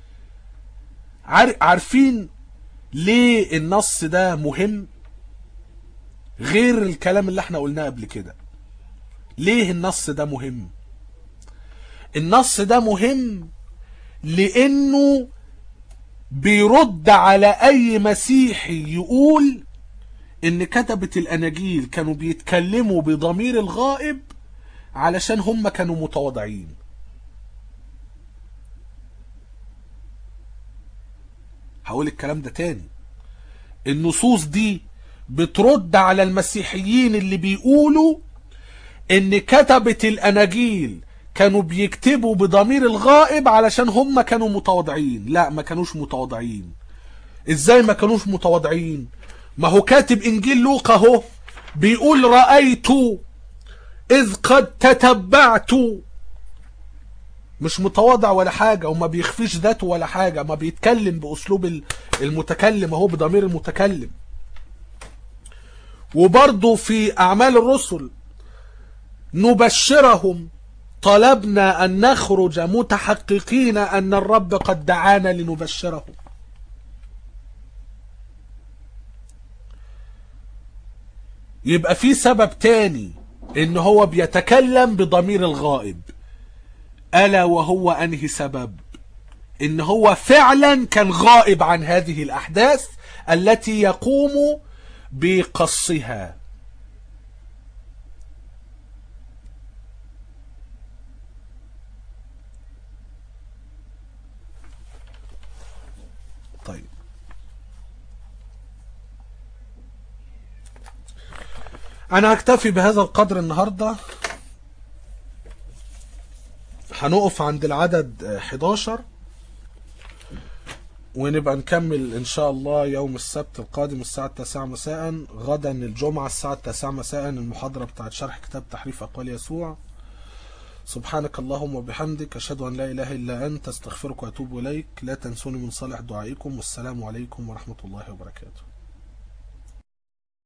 عارفين ليه النص ده مهم غير الكلام اللي احنا قلناه قبل كده ليه النص ده مهم النص ده مهم لانه بيرد على اي مسيحي يقول ان كتبة الاناجيل كانوا بيتكلموا بضمير الغائب علشان هم كانوا متواضعين هقول الكلام ده تاني النصوص دي بترد على المسيحيين اللي بيقولوا ان كتبة الاناجيل كانوا بيكتبوا بضمير الغائب علشان هم كانوا متواضعين لا ما كانوش متواضعين ازاي ما كانوش متواضعين ما هو كاتب انجيل لوقا اهو بيقول رأيت اذ قد تتبعت مش متواضع ولا حاجة وما بيخفيش ذاته ولا حاجة ما بيتكلم بأسلوب المتكلم اهو بضمير المتكلم وبرضه في أعمال الرسل نبشرهم طلبنا أن نخرج متحققين أن الرب قد دعانا لنبشره يبقى في سبب تاني ان هو بيتكلم بضمير الغائب ألا وهو أنهي سبب ان هو فعلا كان غائب عن هذه الأحداث التي يقوم بقصها طيب انا هكتفي بهذا القدر النهاردة هنقف عند العدد 11 ونبقى نكمل ان شاء الله يوم السبت القادم الساعة 9 مساء غدا الجمعة الساعة 9 مساء المحاضرة بتاعت شرح كتاب تحريف اقوال يسوع سبحانك اللهم وبحمدك أشهد أن لا إله إلا أنت استغفرك وأتوب إليك لا تنسوني من صالح دعائكم والسلام عليكم ورحمة الله وبركاته